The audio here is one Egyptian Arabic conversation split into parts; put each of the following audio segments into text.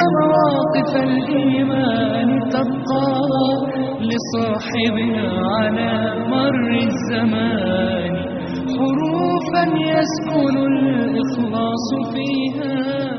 مواقف الإيمان تبقى لصاحبها على مر الزمان حروفا يسكن الإخلاص فيها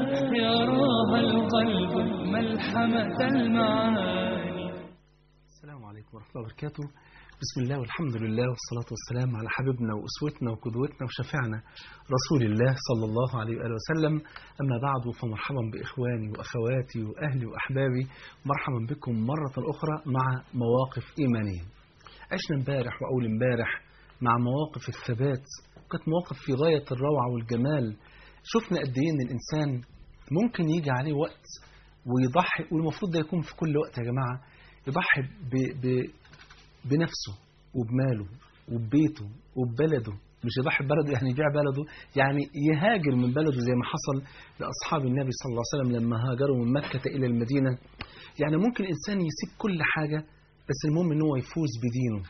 يراها القلب ملحمة المعاني السلام عليكم ورحمة الله وبركاته بسم الله والحمد لله والصلاة والسلام على حبيبنا وأسوتنا وقدوتنا وشفيعنا رسول الله صلى الله عليه وآله وسلم أما بعد فمرحبا بإخواني وأخواتي وأهلي وأحبابي مرحبا بكم مرة أخرى مع مواقف إيمانية عشنا امبارح وأول امبارح مع مواقف الثبات كانت مواقف في غاية الروعة والجمال شفنا قد إيه إن الإنسان ممكن يجي عليه وقت ويضحي والمفروض ده يكون في كل وقت يا جماعة يضحي ب... ب... بنفسه وبماله وببيته وببلده مش يضحي ببلده يعني يبيع بلده يعني يهاجر من بلده زي ما حصل لأصحاب النبي صلى الله عليه وسلم لما هاجروا من مكة إلى المدينة يعني ممكن الإنسان يسيب كل حاجة بس المهم إن هو يفوز بدينه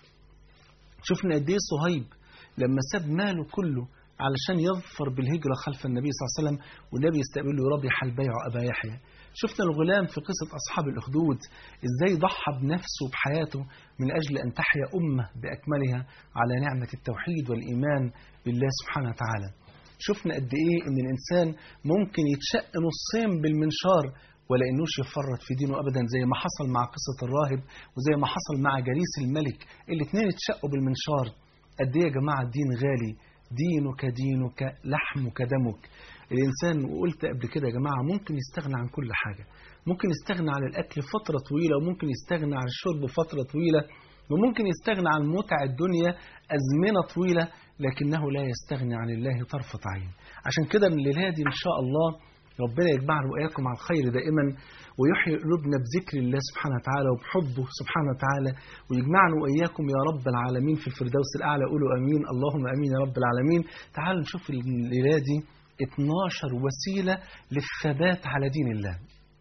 شفنا قد إيه صهيب لما ساب ماله كله علشان يظفر بالهجرة خلف النبي صلى الله عليه وسلم والنبي يستقبله ربيح البيع أبا يحيى شفنا الغلام في قصة أصحاب الأخدود إزاي ضحى بنفسه وبحياته من أجل أن تحيا أمة بأكملها على نعمة التوحيد والإيمان بالله سبحانه وتعالى شفنا قد إيه أن الإنسان ممكن يتشق نصين بالمنشار ولا إنوش يفرط في دينه أبدا زي ما حصل مع قصة الراهب وزي ما حصل مع جليس الملك الاثنين اتشقوا بالمنشار قد إيه يا جماعة الدين غالي دينك دينك لحمك دمك الإنسان وقلت قبل كده يا جماعة ممكن يستغنى عن كل حاجة ممكن يستغنى عن الأكل فترة طويلة وممكن يستغنى عن الشرب فترة طويلة وممكن يستغنى عن متع الدنيا أزمنة طويلة لكنه لا يستغني عن الله طرفة عين عشان كده من الليلة دي إن شاء الله ربنا يجمعنا وإياكم على الخير دائما ويحيي قلوبنا بذكر الله سبحانه وتعالى وبحبه سبحانه وتعالى ويجمعنا وإياكم يا رب العالمين في الفردوس الأعلى قولوا أمين اللهم أمين يا رب العالمين تعالوا نشوف الليلة دي 12 وسيلة للثبات على دين الله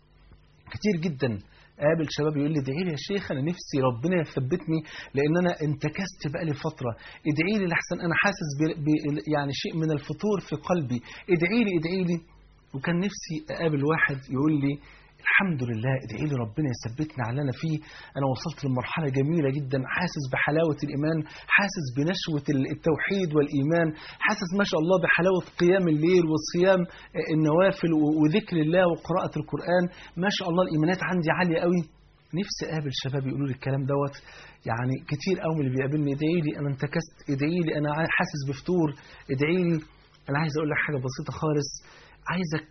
كتير جدا قابل شباب يقول لي ادعي لي يا شيخ انا نفسي ربنا يثبتني لان انا انتكست بقالي فتره ادعي لي لحسن انا حاسس ب... ب... يعني شيء من الفتور في قلبي ادعي لي ادعي لي وكان نفسي اقابل واحد يقول لي الحمد لله ادعي لي ربنا يثبتني على اللي انا فيه انا وصلت لمرحله جميله جدا حاسس بحلاوه الايمان حاسس بنشوه التوحيد والايمان حاسس ما شاء الله بحلاوه قيام الليل وصيام النوافل وذكر الله وقراءه القران ما شاء الله الايمانات عندي عاليه قوي نفسي اقابل شباب يقولوا لي الكلام دوت يعني كتير قوي من اللي بيقابلني ادعي لي انا انتكست ادعي لي انا حاسس بفتور ادعي لي انا عايز اقول لك حاجه بسيطه خالص عايزك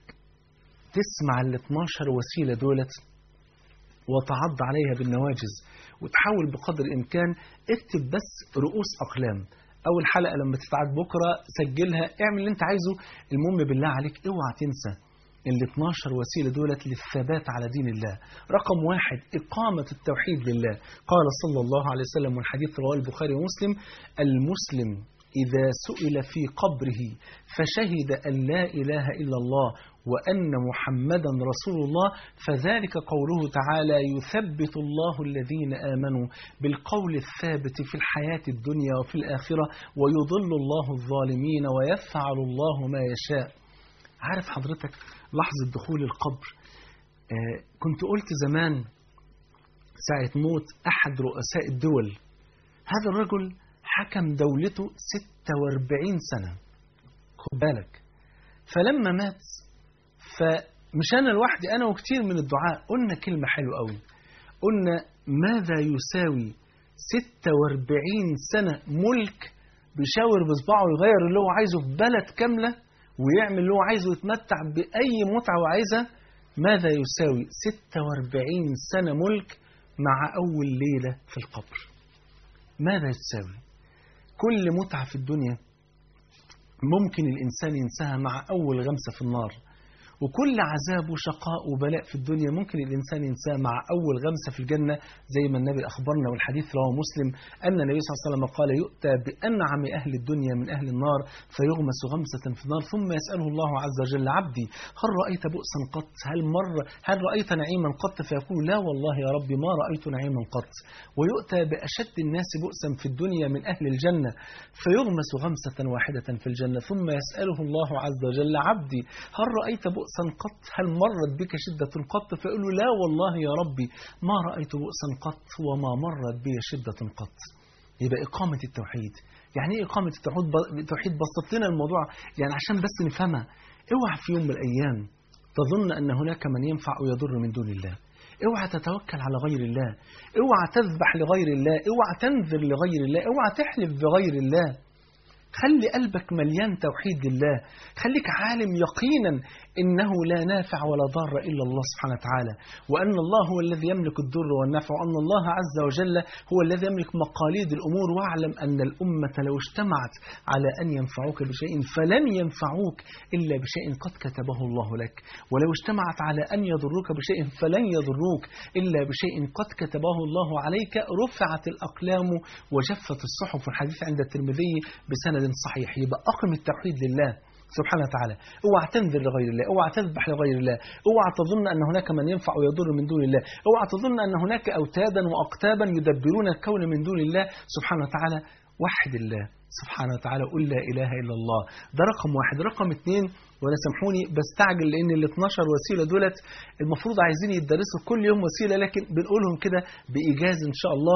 تسمع ال 12 وسيلة دولت وتعض عليها بالنواجز وتحاول بقدر الإمكان اكتب بس رؤوس أقلام أول حلقة لما تتعاد بكرة سجلها اعمل اللي انت عايزه المهم بالله عليك اوعى تنسى ال 12 وسيلة دولت للثبات على دين الله رقم واحد إقامة التوحيد لله قال صلى الله عليه وسلم والحديث رواه البخاري ومسلم المسلم إذا سئل في قبره فشهد أن لا إله إلا الله وأن محمدا رسول الله فذلك قوله تعالى يثبت الله الذين آمنوا بالقول الثابت في الحياة الدنيا وفي الآخرة ويضل الله الظالمين ويفعل الله ما يشاء عارف حضرتك لحظة دخول القبر آه كنت قلت زمان ساعة موت أحد رؤساء الدول هذا الرجل حكم دولته 46 سنة خد بالك فلما مات فمش أنا لوحدي أنا وكتير من الدعاء قلنا كلمة حلوة قوي قلنا ماذا يساوي 46 سنة ملك بيشاور بصباعه يغير اللي هو عايزه في بلد كاملة ويعمل اللي هو عايزه يتمتع بأي متعة وعايزها ماذا يساوي 46 سنة ملك مع أول ليلة في القبر ماذا يساوي كل متعة في الدنيا ممكن الإنسان ينساها مع أول غمسة في النار وكل عذاب وشقاء وبلاء في الدنيا ممكن الإنسان ينساه مع أول غمسة في الجنة زي ما النبي أخبرنا والحديث رواه مسلم أن النبي صلى الله عليه وسلم قال يؤتى بأنعم أهل الدنيا من أهل النار فيغمس غمسة في النار ثم يسأله الله عز وجل عبدي هل رأيت بؤسا قط هل مر هل رأيت نعيما قط فيقول لا والله يا ربي ما رأيت نعيما قط ويؤتى بأشد الناس بؤسا في الدنيا من أهل الجنة فيغمس غمسة واحدة في الجنة ثم يسأله الله عز وجل عبدي هل رأيت بؤسا بؤسا قط هل مرت بك شدة قط فيقول له لا والله يا ربي ما رأيت بؤسا قط وما مرت بي شدة قط يبقى إقامة التوحيد يعني إيه إقامة التوحيد التوحيد بسط لنا الموضوع يعني عشان بس نفهمها اوعى في يوم من الأيام تظن أن هناك من ينفع ويضر من دون الله اوعى تتوكل على غير الله اوعى تذبح لغير الله اوعى تنذر لغير الله اوعى تحلف بغير الله خلي قلبك مليان توحيد لله خليك عالم يقينا إنه لا نافع ولا ضار إلا الله سبحانه وتعالى وأن الله هو الذي يملك الضر والنفع وأن الله عز وجل هو الذي يملك مقاليد الأمور واعلم أن الأمة لو اجتمعت على أن ينفعوك بشيء فلن ينفعوك إلا بشيء قد كتبه الله لك ولو اجتمعت على أن يضروك بشيء فلن يضروك إلا بشيء قد كتبه الله عليك رفعت الأقلام وجفت الصحف الحديث عند الترمذي بسند صحيح يبقى أقم التوحيد لله سبحانه وتعالى اوعى تنذر لغير الله اوعى تذبح لغير الله اوعى تظن ان هناك من ينفع ويضر من دون الله اوعى تظن ان هناك اوتادا واقتابا يدبرون الكون من دون الله سبحانه وتعالى وحد الله سبحانه وتعالى قل لا اله الا الله ده رقم واحد رقم اثنين وانا سامحوني بستعجل لان ال 12 وسيله دولت المفروض عايزين يدرسوا كل يوم وسيله لكن بنقولهم كده بايجاز ان شاء الله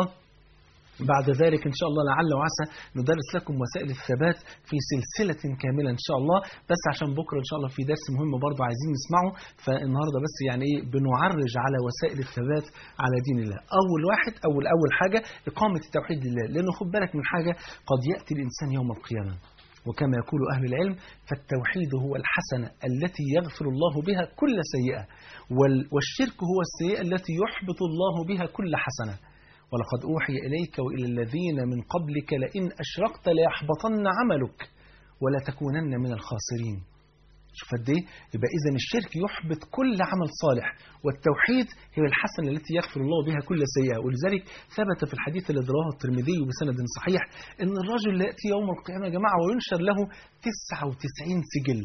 بعد ذلك إن شاء الله لعل وعسى ندرس لكم وسائل الثبات في سلسلة كاملة إن شاء الله بس عشان بكرة إن شاء الله في درس مهم برضه عايزين نسمعه فالنهاردة بس يعني إيه بنعرج على وسائل الثبات على دين الله أول واحد أول أول حاجة إقامة التوحيد لله لأنه خد بالك من حاجة قد يأتي الإنسان يوم القيامة وكما يقول أهل العلم فالتوحيد هو الحسنة التي يغفر الله بها كل سيئة والشرك هو السيئة التي يحبط الله بها كل حسنة ولقد أوحي إليك وإلى الذين من قبلك لئن أشركت ليحبطن عملك ولا تكونن من الخاسرين شوف قد ايه يبقى اذا الشرك يحبط كل عمل صالح والتوحيد هي الحسنه التي يغفر الله بها كل سيئه ولذلك ثبت في الحديث الذي رواه الترمذي بسند صحيح ان الرجل لا ياتي يوم القيامه يا جماعه وينشر له 99 سجل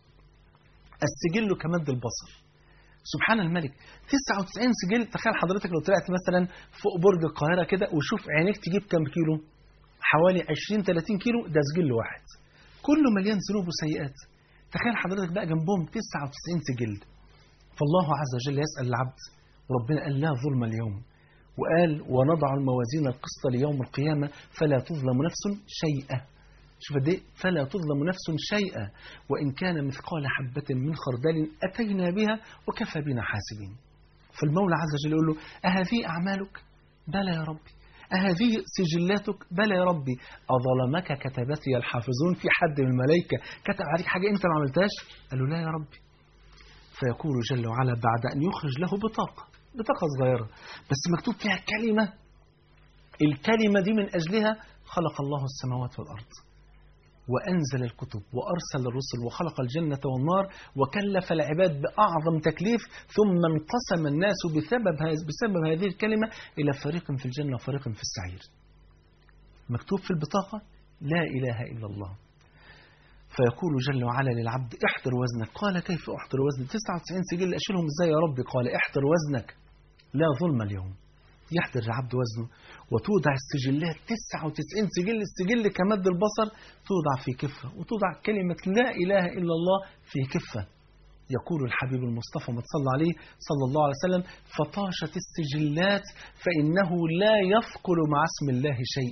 السجل كمد البصر سبحان الملك 99 سجل تخيل حضرتك لو طلعت مثلا فوق برج القاهره كده وشوف عينيك تجيب كام كيلو حوالي 20 30 كيلو ده سجل واحد كله مليان ذنوب وسيئات تخيل حضرتك بقى جنبهم 99 سجل فالله عز وجل يسأل العبد وربنا قال لا ظلم اليوم وقال ونضع الموازين القسط ليوم القيامة فلا تظلم نفس شيئا شوف قد ايه فلا تظلم نفس شيئا وإن كان مثقال حبة من خردل أتينا بها وكفى بنا حاسبين فالمولى عز وجل يقول له أهذه أعمالك بلى يا ربي أهذه سجلاتك بلى يا ربي أظلمك كتبتي الحافظون في حد من الملائكة كتب عليك حاجة أنت ما عملتهاش قال له لا يا ربي فيقول جل وعلا بعد أن يخرج له بطاقة بطاقة صغيرة بس مكتوب فيها كلمة الكلمة دي من أجلها خلق الله السماوات والأرض وأنزل الكتب وأرسل الرسل وخلق الجنة والنار وكلف العباد بأعظم تكليف ثم انقسم الناس بسبب, بسبب هذه الكلمة إلى فريق في الجنة وفريق في السعير مكتوب في البطاقة لا إله إلا الله فيقول جل وعلا للعبد احضر وزنك قال كيف احضر وزني 99 سجل اشيلهم ازاي يا ربي قال احضر وزنك لا ظلم اليوم يحضر العبد وزنه وتوضع السجلات 99 سجل السجل كمد البصر توضع في كفة وتوضع كلمة لا إله إلا الله في كفة يقول الحبيب المصطفى ما تصلى عليه صلى الله عليه وسلم فطاشت السجلات فإنه لا يثقل مع اسم الله شيء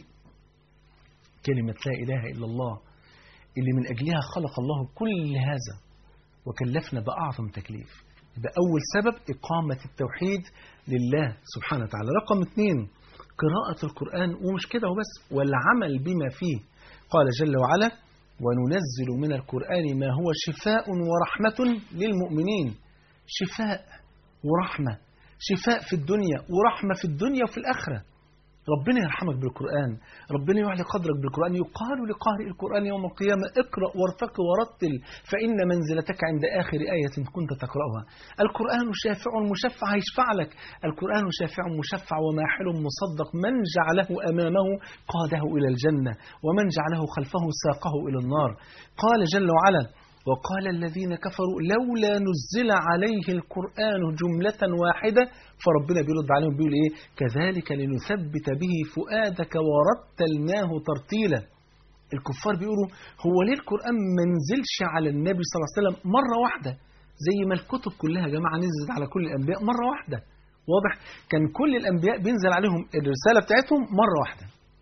كلمة لا إله إلا الله اللي من أجلها خلق الله كل هذا وكلفنا بأعظم تكليف يبقى أول سبب إقامة التوحيد لله سبحانه وتعالى رقم اثنين قراءة القرآن ومش كده وبس والعمل بما فيه قال جل وعلا وننزل من القرآن ما هو شفاء ورحمة للمؤمنين شفاء ورحمة شفاء في الدنيا ورحمة في الدنيا وفي الآخرة ربنا يرحمك بالقرآن ربنا يعلي قدرك بالقرآن يقال لقارئ القرآن يوم القيامة اقرأ وارتق ورتل فإن منزلتك عند آخر آية كنت تقرأها القرآن شافع مشفع هيشفع لك القرآن شافع مشفع وماحل مصدق من جعله أمامه قاده إلى الجنة ومن جعله خلفه ساقه إلى النار قال جل وعلا وقال الذين كفروا لولا نزل عليه القرآن جملة واحدة فربنا بيرد عليهم بيقول إيه كذلك لنثبت به فؤادك ورتلناه ترتيلا الكفار بيقولوا هو ليه القرآن ما نزلش على النبي صلى الله عليه وسلم مرة واحدة زي ما الكتب كلها يا جماعة نزلت على كل الأنبياء مرة واحدة واضح كان كل الأنبياء بينزل عليهم الرسالة بتاعتهم مرة واحدة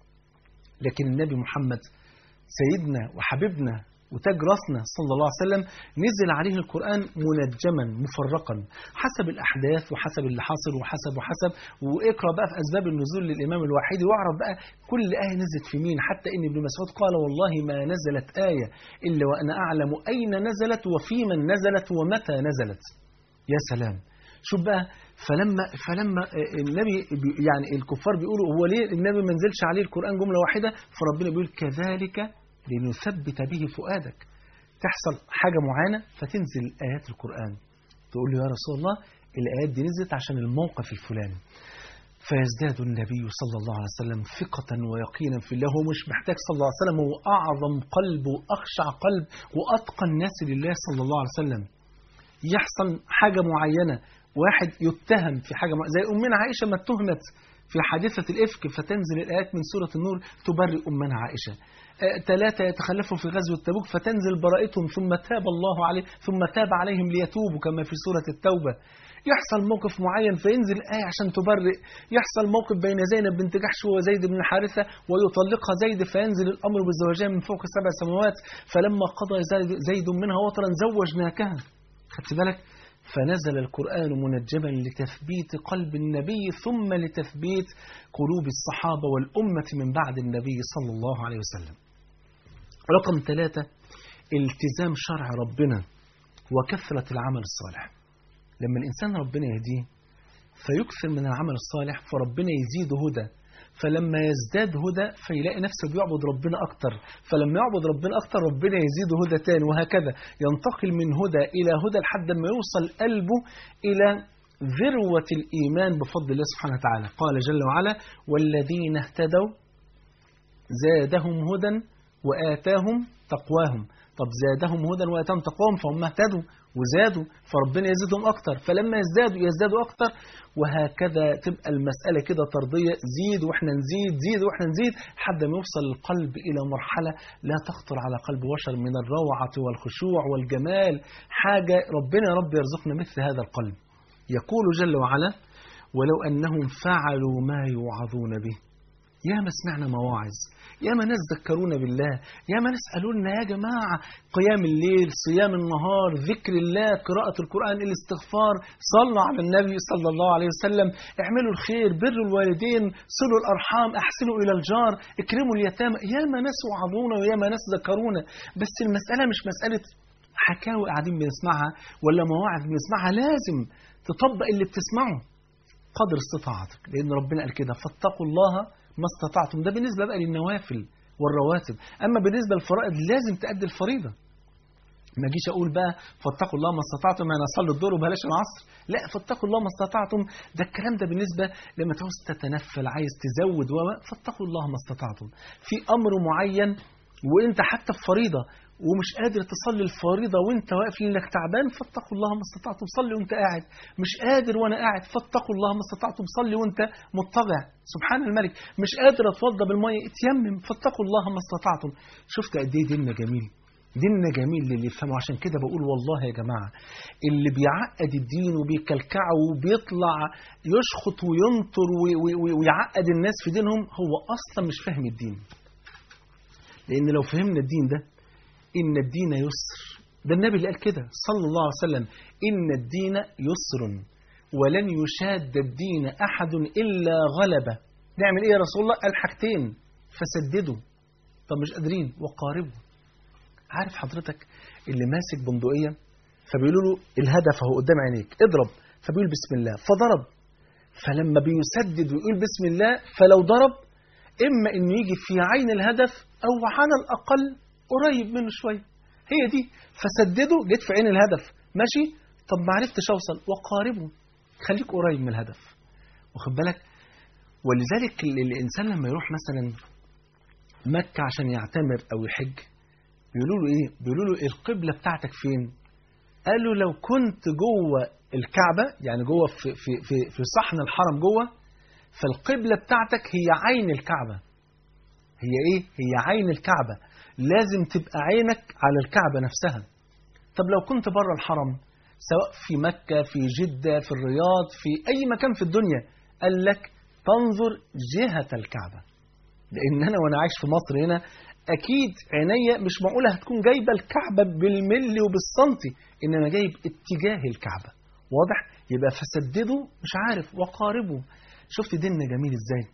لكن النبي محمد سيدنا وحبيبنا وتاج راسنا صلى الله عليه وسلم نزل عليه القرآن منجما مفرقا حسب الأحداث وحسب اللي حاصل وحسب وحسب واقرأ بقى في أسباب النزول للإمام الواحدي واعرف بقى كل آية نزلت في مين حتى إن ابن مسعود قال والله ما نزلت آية إلا وأنا أعلم أين نزلت وفي من نزلت ومتى نزلت يا سلام شوف بقى فلما فلما النبي بي- يعني الكفار بيقولوا هو ليه النبي ما نزلش عليه القرآن جملة واحدة فربنا بيقول كذلك لنثبت به فؤادك تحصل حاجة معينة فتنزل آيات القرآن تقول له يا رسول الله الآيات دي نزلت عشان الموقف الفلاني فيزداد النبي صلى الله عليه وسلم ثقة ويقينا في الله هو مش محتاج صلى الله عليه وسلم هو أعظم قلب وأخشع قلب وأتقى الناس لله صلى الله عليه وسلم يحصل حاجة معينة واحد يتهم في حاجة معينة زي أمنا عائشة ما اتهمت في حادثة الإفك فتنزل الآيات من سورة النور تبرئ أمنا عائشة آه، ثلاثة يتخلفوا في غزوة تبوك فتنزل براءتهم ثم تاب الله عليه ثم تاب عليهم ليتوبوا كما في سورة التوبة يحصل موقف معين فينزل آية عشان تبرئ يحصل موقف بين زينب بنت جحش وزيد بن حارثة ويطلقها زيد فينزل الأمر بالزواجين من فوق سبع سماوات فلما قضى زيد- زيد منها وطرا زوجناكها خدت بالك فنزل القرآن منجما لتثبيت قلب النبي ثم لتثبيت قلوب الصحابة والأمة من بعد النبي صلى الله عليه وسلم رقم ثلاثة التزام شرع ربنا وكثرة العمل الصالح لما الإنسان ربنا يهديه فيكثر من العمل الصالح فربنا يزيد هدى فلما يزداد هدى فيلاقي نفسه بيعبد ربنا أكتر فلما يعبد ربنا أكتر ربنا يزيد هدى تاني وهكذا ينتقل من هدى إلى هدى لحد ما يوصل قلبه إلى ذروة الإيمان بفضل الله سبحانه وتعالى قال جل وعلا والذين اهتدوا زادهم هدى وآتاهم تقواهم طب زادهم هدى وآتاهم تقواهم فهم اهتدوا وزادوا فربنا يزيدهم أكتر فلما يزدادوا يزدادوا أكتر وهكذا تبقى المسألة كده طردية زيد وإحنا نزيد زيد وإحنا نزيد لحد ما يوصل القلب إلى مرحلة لا تخطر على قلب بشر من الروعة والخشوع والجمال حاجة ربنا يا رب يرزقنا مثل هذا القلب يقول جل وعلا ولو أنهم فعلوا ما يوعظون به يا ما سمعنا مواعظ يا ما ناس ذكرونا بالله يا ما ناس قالوا لنا يا جماعة قيام الليل صيام النهار ذكر الله قراءة القرآن الاستغفار صلوا على النبي صلى الله عليه وسلم اعملوا الخير بروا الوالدين صلوا الأرحام أحسنوا إلى الجار اكرموا اليتامى يا ما ناس وعظونا ويا ما ناس ذكرونا بس المسألة مش مسألة حكاوي قاعدين بنسمعها ولا مواعظ بنسمعها لازم تطبق اللي بتسمعه قدر استطاعتك لأن ربنا قال كده فاتقوا الله ما استطعتم ده بالنسبة بقى للنوافل والرواتب أما بالنسبة للفرائض لازم تأدي الفريضة ما اجيش اقول بقى فاتقوا الله ما استطعتم انا اصلي الظهر وبلاش العصر لا فاتقوا الله ما استطعتم ده الكلام ده بالنسبه لما تعوز تتنفل عايز تزود و فاتقوا الله ما استطعتم في امر معين وانت حتى في فريضه ومش قادر تصلي الفريضة وانت واقف لانك تعبان فاتقوا الله ما استطعتم صلي وانت قاعد مش قادر وانا قاعد فاتقوا الله ما استطعتم صلي وانت مضطجع سبحان الملك مش قادر اتوضى بالمية اتيمم فاتقوا الله ما استطعتم شفت قد ايه ديننا جميل ديننا جميل للي يفهمه عشان كده بقول والله يا جماعة اللي بيعقد الدين وبيكلكعه وبيطلع يشخط وينطر وي- وي- ويعقد الناس في دينهم هو أصلا مش فاهم الدين لأن لو فهمنا الدين ده إن الدين يسر ده النبي اللي قال كده صلى الله عليه وسلم إن الدين يسر ولن يشاد الدين أحد إلا غلبه نعمل إيه يا رسول الله قال حاجتين فسددوا طب مش قادرين وقاربوا عارف حضرتك اللي ماسك بندقية فبيقولوا له الهدف اهو قدام عينيك اضرب فبيقول بسم الله فضرب فلما بيسدد ويقول بسم الله فلو ضرب إما إنه يجي في عين الهدف أو على الأقل قريب منه شوية هي دي فسدده جيت في عين الهدف ماشي طب ما عرفتش أوصل وقاربه خليك قريب من الهدف واخد بالك ولذلك ال- الإنسان لما يروح مثلا مكة عشان يعتمر أو يحج بيقولوا له إيه؟ بيقولوا له القبلة بتاعتك فين؟ قال له لو كنت جوه الكعبة يعني جوه في, في, في, في صحن الحرم جوه فالقبلة بتاعتك هي عين الكعبة هي ايه؟ هي عين الكعبة لازم تبقى عينك على الكعبة نفسها طب لو كنت بره الحرم سواء في مكة في جدة في الرياض في أي مكان في الدنيا قال لك تنظر جهة الكعبة لأن أنا وأنا عايش في مصر هنا أكيد عينيا مش معقولة هتكون جايبة الكعبة بالملي وبالسنتي إنما جايب اتجاه الكعبة واضح؟ يبقى فسددوا مش عارف وقاربوا شفت ديننا جميل إزاي؟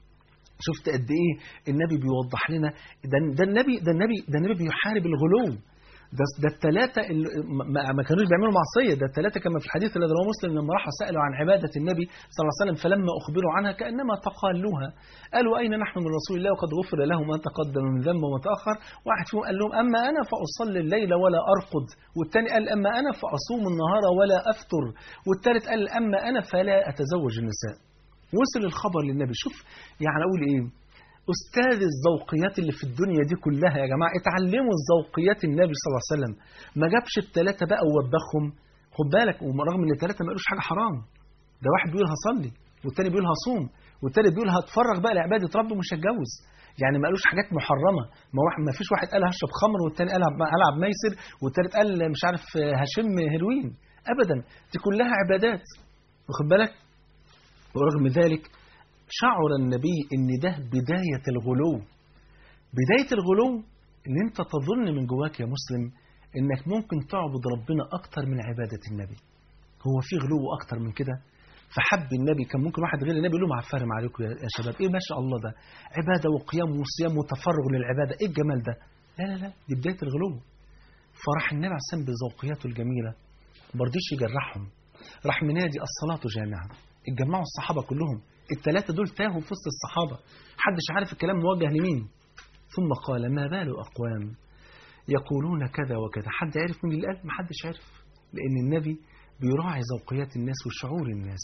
شفت قد ايه النبي بيوضح لنا ده, ده النبي ده النبي ده النبي بيحارب الغلو ده ده الثلاثه اللي ما, ما كانوش بيعملوا معصيه ده الثلاثه كما في الحديث الذي رواه مسلم لما راحوا سالوا عن عباده النبي صلى الله عليه وسلم فلما اخبروا عنها كانما تقالوها قالوا اين نحن من رسول الله وقد غفر له ما تقدم من ذنب وما تاخر واحد فيهم قال لهم اما انا فاصلي الليل ولا ارقد والثاني قال اما انا فاصوم النهار ولا افطر والثالث قال اما انا فلا اتزوج النساء وصل الخبر للنبي شوف يعني اقول ايه استاذ الذوقيات اللي في الدنيا دي كلها يا جماعه اتعلموا الذوقيات النبي صلى الله عليه وسلم ما جابش الثلاثه بقى ووبخهم خد بالك ورغم ان الثلاثه ما قالوش حاجه حرام ده واحد بيقول هصلي والتاني بيقول هصوم والتالت بيقول هتفرغ بقى لعباده ربي مش هتجوز يعني ما قالوش حاجات محرمه ما, واحد ما فيش واحد قال هشرب خمر والتاني قال هلعب ميسر والتالت قال مش عارف هشم هيروين ابدا دي كلها عبادات واخد بالك ورغم ذلك شعر النبي ان ده بداية الغلو بداية الغلو ان انت تظن من جواك يا مسلم انك ممكن تعبد ربنا اكتر من عبادة النبي هو في غلو اكتر من كده فحب النبي كان ممكن واحد غير النبي يقول له معفرم عليكم يا شباب ايه ما شاء الله ده عبادة وقيام وصيام وتفرغ للعبادة ايه الجمال ده لا لا لا دي بداية الغلو فراح النبي عليه السلام بذوقياته الجميلة ما رضيش يجرحهم راح منادي الصلاة جامعة اتجمعوا الصحابة كلهم الثلاثة دول تاهوا في وسط الصحابة محدش عارف الكلام موجه لمين ثم قال ما بال أقوام يقولون كذا وكذا حد عرف من اللي قال محدش عرف لأن النبي بيراعي ذوقيات الناس وشعور الناس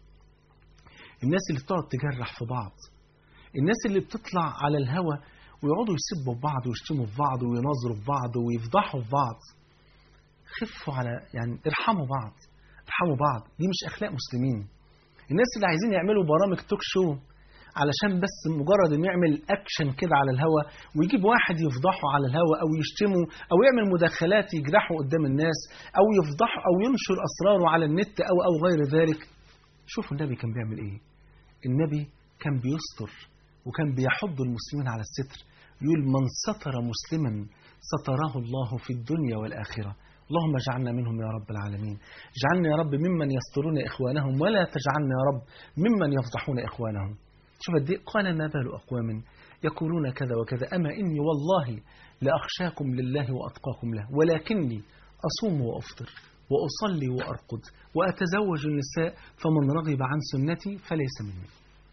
الناس اللي بتقعد تجرح في بعض الناس اللي بتطلع على الهوى ويقعدوا يسبوا في بعض ويشتموا في بعض وينظروا في بعض ويفضحوا في بعض خفوا على يعني ارحموا بعض ارحموا بعض دي مش أخلاق مسلمين الناس اللي عايزين يعملوا برامج توك شو علشان بس مجرد انه يعمل اكشن كده على الهوا ويجيب واحد يفضحه على الهوا او يشتمه او يعمل مداخلات يجرحه قدام الناس او يفضحه او ينشر اسراره على النت او او غير ذلك شوفوا النبي كان بيعمل ايه النبي كان بيستر وكان بيحض المسلمين على الستر يقول من ستر مسلما ستره الله في الدنيا والاخره اللهم اجعلنا منهم يا رب العالمين اجعلنا يا رب ممن يسترون إخوانهم ولا تجعلنا يا رب ممن يفضحون إخوانهم شوف قد قال ما بال أقوام يقولون كذا وكذا أما إني والله لأخشاكم لله وأتقاكم له ولكني أصوم وأفطر وأصلي وأرقد وأتزوج النساء فمن رغب عن سنتي فليس مني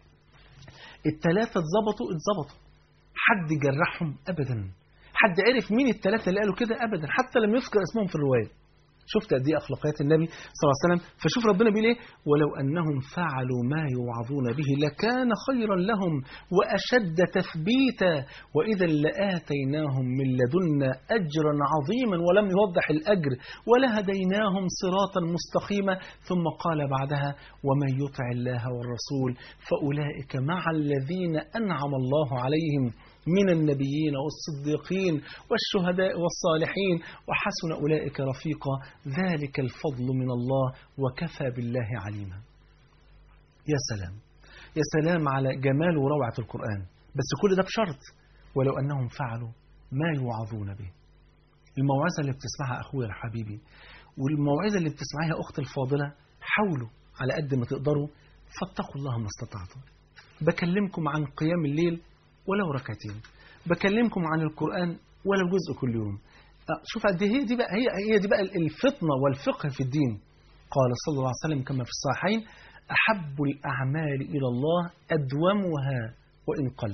الثلاثة اتظبطوا اتظبطوا حد جرحهم أبدا حد عرف مين الثلاثة اللي قالوا كده أبدا حتى لم يذكر اسمهم في الرواية شفت قد ايه اخلاقيات النبي صلى الله عليه وسلم فشوف ربنا بيقول ايه ولو انهم فعلوا ما يوعظون به لكان خيرا لهم واشد تثبيتا واذا لاتيناهم من لدنا اجرا عظيما ولم يوضح الاجر ولهديناهم صراطا مستقيما ثم قال بعدها ومن يطع الله والرسول فاولئك مع الذين انعم الله عليهم من النبيين والصديقين والشهداء والصالحين وحسن أولئك رفيقا ذلك الفضل من الله وكفى بالله عليما يا سلام يا سلام على جمال وروعة القرآن بس كل ده بشرط ولو أنهم فعلوا ما يوعظون به الموعظة اللي بتسمعها أخويا الحبيبي والموعظة اللي بتسمعها أختي الفاضلة حاولوا على قد ما تقدروا فاتقوا الله ما استطعتم بكلمكم عن قيام الليل ولو ركعتين بكلمكم عن القرآن ولو جزء كل يوم شوف قد هي دي بقى هي هي دي بقى الفطنة والفقه في الدين قال صلى الله عليه وسلم كما في الصحيحين أحب الأعمال إلى الله أدومها وإن قل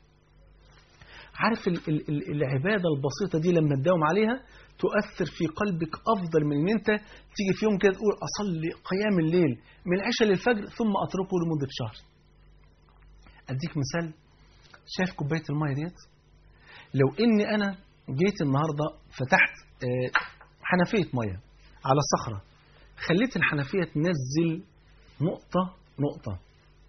عارف ال ال ال العبادة البسيطة دي لما تداوم عليها تؤثر في قلبك أفضل من أن أنت تيجي في يوم كده تقول أصلي قيام الليل من العشاء للفجر ثم أتركه لمدة شهر أديك مثال شايف كوباية المية ديت لو إني أنا جيت النهاردة فتحت حنفية مية على صخرة خليت الحنفية تنزل نقطة نقطة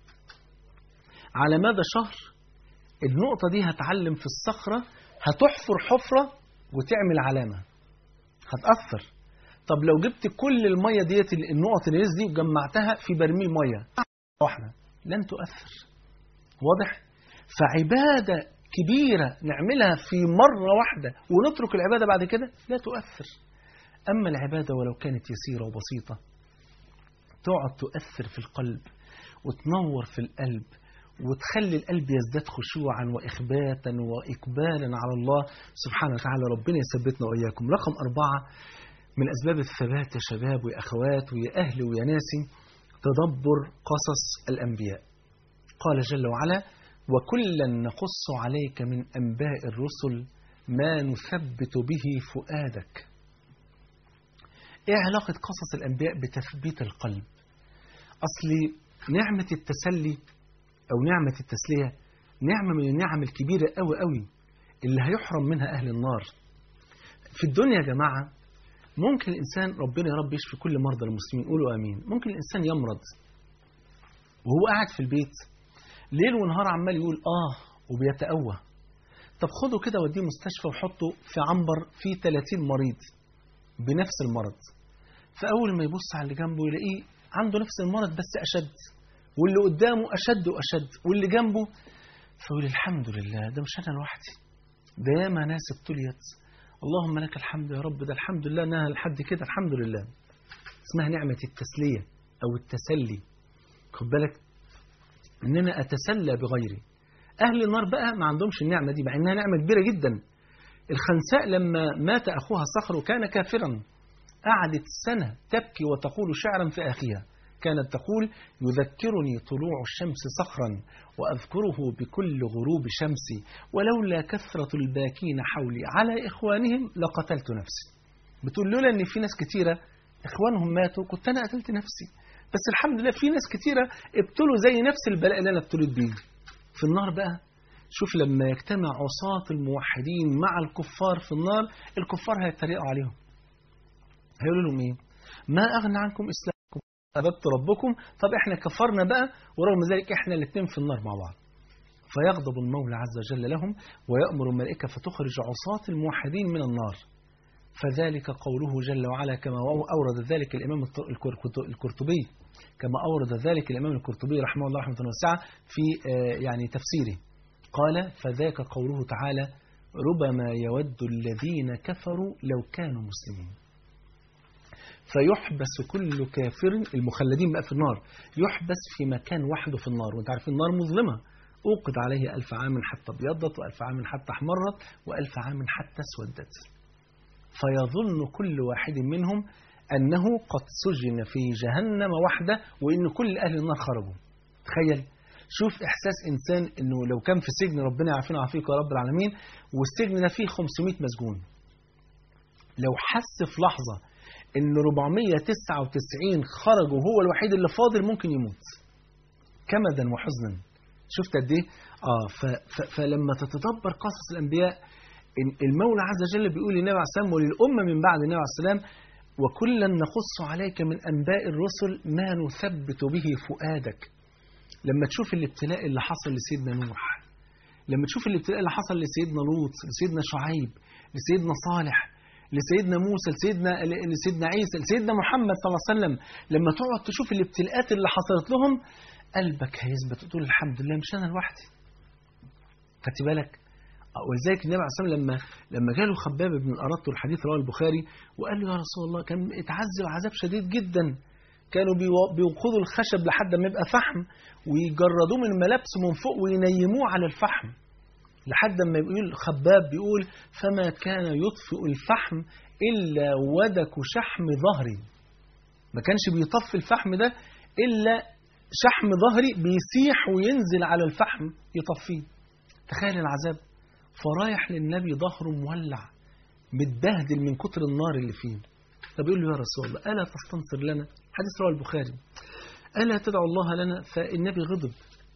على مدى شهر النقطة دي هتعلم في الصخرة هتحفر حفرة وتعمل علامة هتأثر طب لو جبت كل المية ديت النقط اللي دي وجمعتها في برميل مية واحدة لن تؤثر واضح فعبادة كبيرة نعملها في مرة واحدة ونترك العبادة بعد كده لا تؤثر أما العبادة ولو كانت يسيرة وبسيطة تقعد تؤثر في القلب وتنور في القلب وتخلي القلب يزداد خشوعا وإخباتا وإقبالا على الله سبحانه وتعالى ربنا يثبتنا وإياكم رقم أربعة من أسباب الثبات يا شباب ويا أخوات ويا أهل ويا ناسي تدبر قصص الأنبياء قال جل وعلا وكلا نقص عليك من أنباء الرسل ما نثبت به فؤادك إيه علاقة قصص الأنبياء بتثبيت القلب أصل نعمة التسلي أو نعمة التسلية نعمة من النعم الكبيرة أوي أوي اللي هيحرم منها أهل النار في الدنيا يا جماعة ممكن الإنسان ربنا يا رب يشفي كل مرضى المسلمين قولوا آمين ممكن الإنسان يمرض وهو قاعد في البيت ليل ونهار عمال يقول آه وبيتأوه طب خده كده وديه مستشفى وحطه في عنبر فيه 30 مريض بنفس المرض فأول ما يبص على اللي جنبه يلاقيه عنده نفس المرض بس أشد واللي قدامه أشد وأشد واللي جنبه فيقول الحمد لله ده مش أنا لوحدي ده ياما ناس ابتليت اللهم لك الحمد يا رب ده الحمد لله انها لحد كده الحمد لله اسمها نعمة التسلية أو التسلي خد بالك إن أنا أتسلى بغيري أهل النار بقى ما عندهمش النعمة دي مع إنها نعمة كبيرة جدا الخنساء لما مات أخوها صخر وكان كافرا قعدت سنة تبكي وتقول شعرا في آخرها كانت تقول يذكرني طلوع الشمس صخرا وأذكره بكل غروب شمسي ولولا كثرة الباكين حولي على إخوانهم لقتلت نفسي بتقول لولا أن في ناس كتيرة إخوانهم ماتوا كنت أنا قتلت نفسي بس الحمد لله في ناس كتيرة ابتلوا زي نفس البلاء اللي أنا ابتليت بيه في النار بقى شوف لما يجتمع عصاة الموحدين مع الكفار في النار الكفار هيتريقوا عليهم هيقولوا لهم ايه ما أغنى عنكم إسلامكم أبدت ربكم طب احنا كفرنا بقى ورغم ذلك احنا الاثنين في النار مع بعض فيغضب المولى عز وجل لهم ويأمر الملائكة فتخرج عصاة الموحدين من النار فذلك قوله جل وعلا كما أورد ذلك الإمام القرطبي كما أورد ذلك الإمام القرطبي رحمه الله رحمة واسعة في يعني تفسيره قال فذاك قوله تعالى ربما يود الذين كفروا لو كانوا مسلمين فيحبس كل كافر المخلدين بقى في النار يحبس في مكان وحده في النار وانت عارفين النار مظلمة أوقد عليه ألف عام حتى ابيضت وألف عام حتى احمرت وألف عام حتى اسودت فيظن كل واحد منهم أنه قد سجن في جهنم وحده وإن كل أهل النار خرجوا تخيل شوف إحساس إنسان أنه لو كان في سجن ربنا يعافينا ويعافيك يا رب العالمين والسجن ده فيه 500 مسجون لو حس في لحظة أن 499 خرجوا هو الوحيد اللي فاضل ممكن يموت كمدا وحزنا شفت قد ايه اه ف ف فلما تتدبر قصص الانبياء المولى عز وجل بيقول للنبي عليه السلام وللامه من بعد النبي عليه السلام وكلا نقص عليك من انباء الرسل ما نثبت به فؤادك لما تشوف الابتلاء اللي حصل لسيدنا نوح لما تشوف الابتلاء اللي حصل لسيدنا لوط لسيدنا شعيب لسيدنا صالح لسيدنا موسى لسيدنا لسيدنا عيسى لسيدنا محمد صلى الله عليه وسلم لما تقعد تشوف الابتلاءات اللي حصلت لهم قلبك هيثبت وتقول الحمد لله مش انا لوحدي خدت بالك ولذلك النبي عليه الصلاه والسلام لما لما جاله خباب بن الارط الحديث رواه البخاري وقال له يا رسول الله كان اتعذب عذاب شديد جدا كانوا بيوقظوا الخشب لحد ما يبقى فحم ويجردوه من ملابسه من فوق وينيموه على الفحم لحد ما يقول خباب بيقول فما كان يطفئ الفحم إلا ودك شحم ظهري ما كانش بيطفي الفحم ده إلا شحم ظهري بيسيح وينزل على الفحم يطفيه تخيل العذاب فرايح للنبي ظهره مولع متبهدل من كتر النار اللي فيه فبيقول له يا رسول الله ألا تستنصر لنا حديث رواه البخاري ألا تدعو الله لنا فالنبي غضب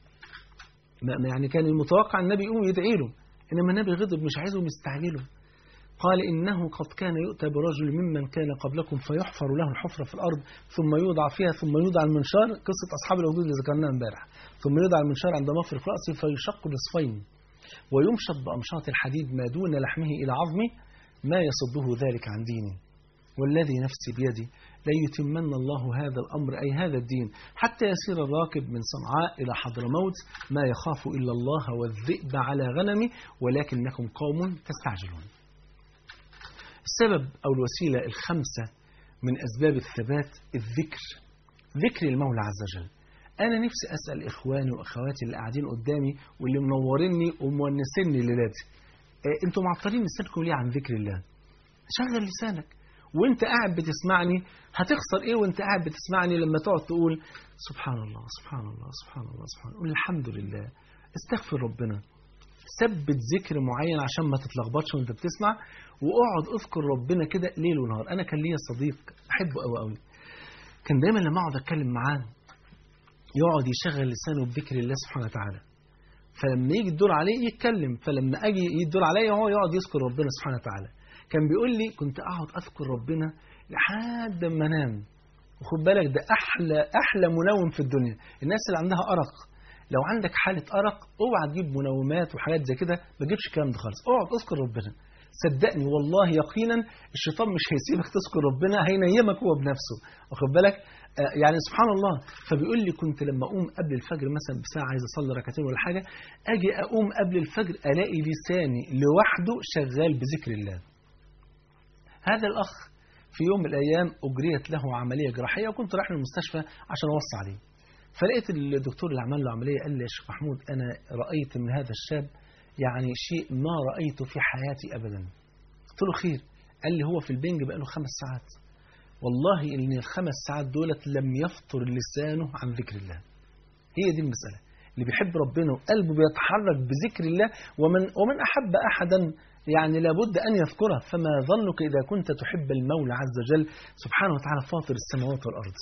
يعني كان المتوقع النبي يقوم يدعي له إنما النبي غضب مش عايزه مستعجله قال إنه قد كان يؤتى برجل ممن كان قبلكم فيحفر له الحفرة في الأرض ثم يوضع فيها ثم يوضع المنشار قصة أصحاب الأخدود اللي ذكرناها امبارح ثم يوضع المنشار عند مفرق رأسه فيشق نصفين ويمشط بأمشاط الحديد ما دون لحمه إلى عظمه ما يصده ذلك عن دينه والذي نفسي بيدي ليتمن الله هذا الأمر أي هذا الدين حتى يسير الراكب من صنعاء إلى حضرموت ما يخاف إلا الله والذئب على غنمه ولكنكم قوم تستعجلون السبب أو الوسيلة الخمسة من أسباب الثبات الذكر ذكر المولى عز وجل أنا نفسي أسأل إخواني وأخواتي اللي قاعدين قدامي واللي منوريني ومونسيني ليلاتي إيه أنتوا معطلين لسانكم ليه عن ذكر الله شغل لسانك وانت قاعد بتسمعني هتخسر ايه وانت قاعد بتسمعني لما تقعد تقول سبحان الله سبحان الله سبحان الله سبحان الله قول الحمد لله استغفر ربنا ثبت ذكر معين عشان ما تتلخبطش وانت بتسمع واقعد اذكر ربنا كده ليل ونهار انا كان ليا صديق احبه قوي قوي كان دايما لما اقعد اتكلم معاه يقعد يشغل لسانه بذكر الله سبحانه وتعالى فلما يجي الدور عليه يتكلم فلما اجي يجي الدور عليا هو يقعد يذكر ربنا سبحانه وتعالى كان بيقول لي كنت اقعد اذكر ربنا لحد ما انام وخد بالك ده احلى احلى منوم في الدنيا الناس اللي عندها ارق لو عندك حاله ارق اوعى تجيب منومات وحاجات زي كده ما تجيبش الكلام ده خالص اقعد اذكر ربنا صدقني والله يقينا الشيطان مش هيسيبك تذكر ربنا هينيمك هو بنفسه واخد بالك آه يعني سبحان الله فبيقول لي كنت لما اقوم قبل الفجر مثلا بساعه عايز اصلي ركعتين ولا حاجه اجي اقوم قبل الفجر الاقي لساني لوحده شغال بذكر الله هذا الأخ في يوم من الأيام أجريت له عملية جراحية وكنت رايح المستشفى عشان أوصي عليه فلقيت الدكتور اللي عمل له عملية قال لي يا شيخ محمود أنا رأيت من هذا الشاب يعني شيء ما رأيته في حياتي أبدا قلت له خير قال لي هو في البنج بقى له خمس ساعات والله إن الخمس ساعات دولت لم يفطر لسانه عن ذكر الله هي دي المسألة اللي بيحب ربنا وقلبه بيتحرك بذكر الله ومن ومن أحب أحدا يعني لابد أن يذكره فما ظنك إذا كنت تحب المولى عز وجل سبحانه وتعالى فاطر السماوات والأرض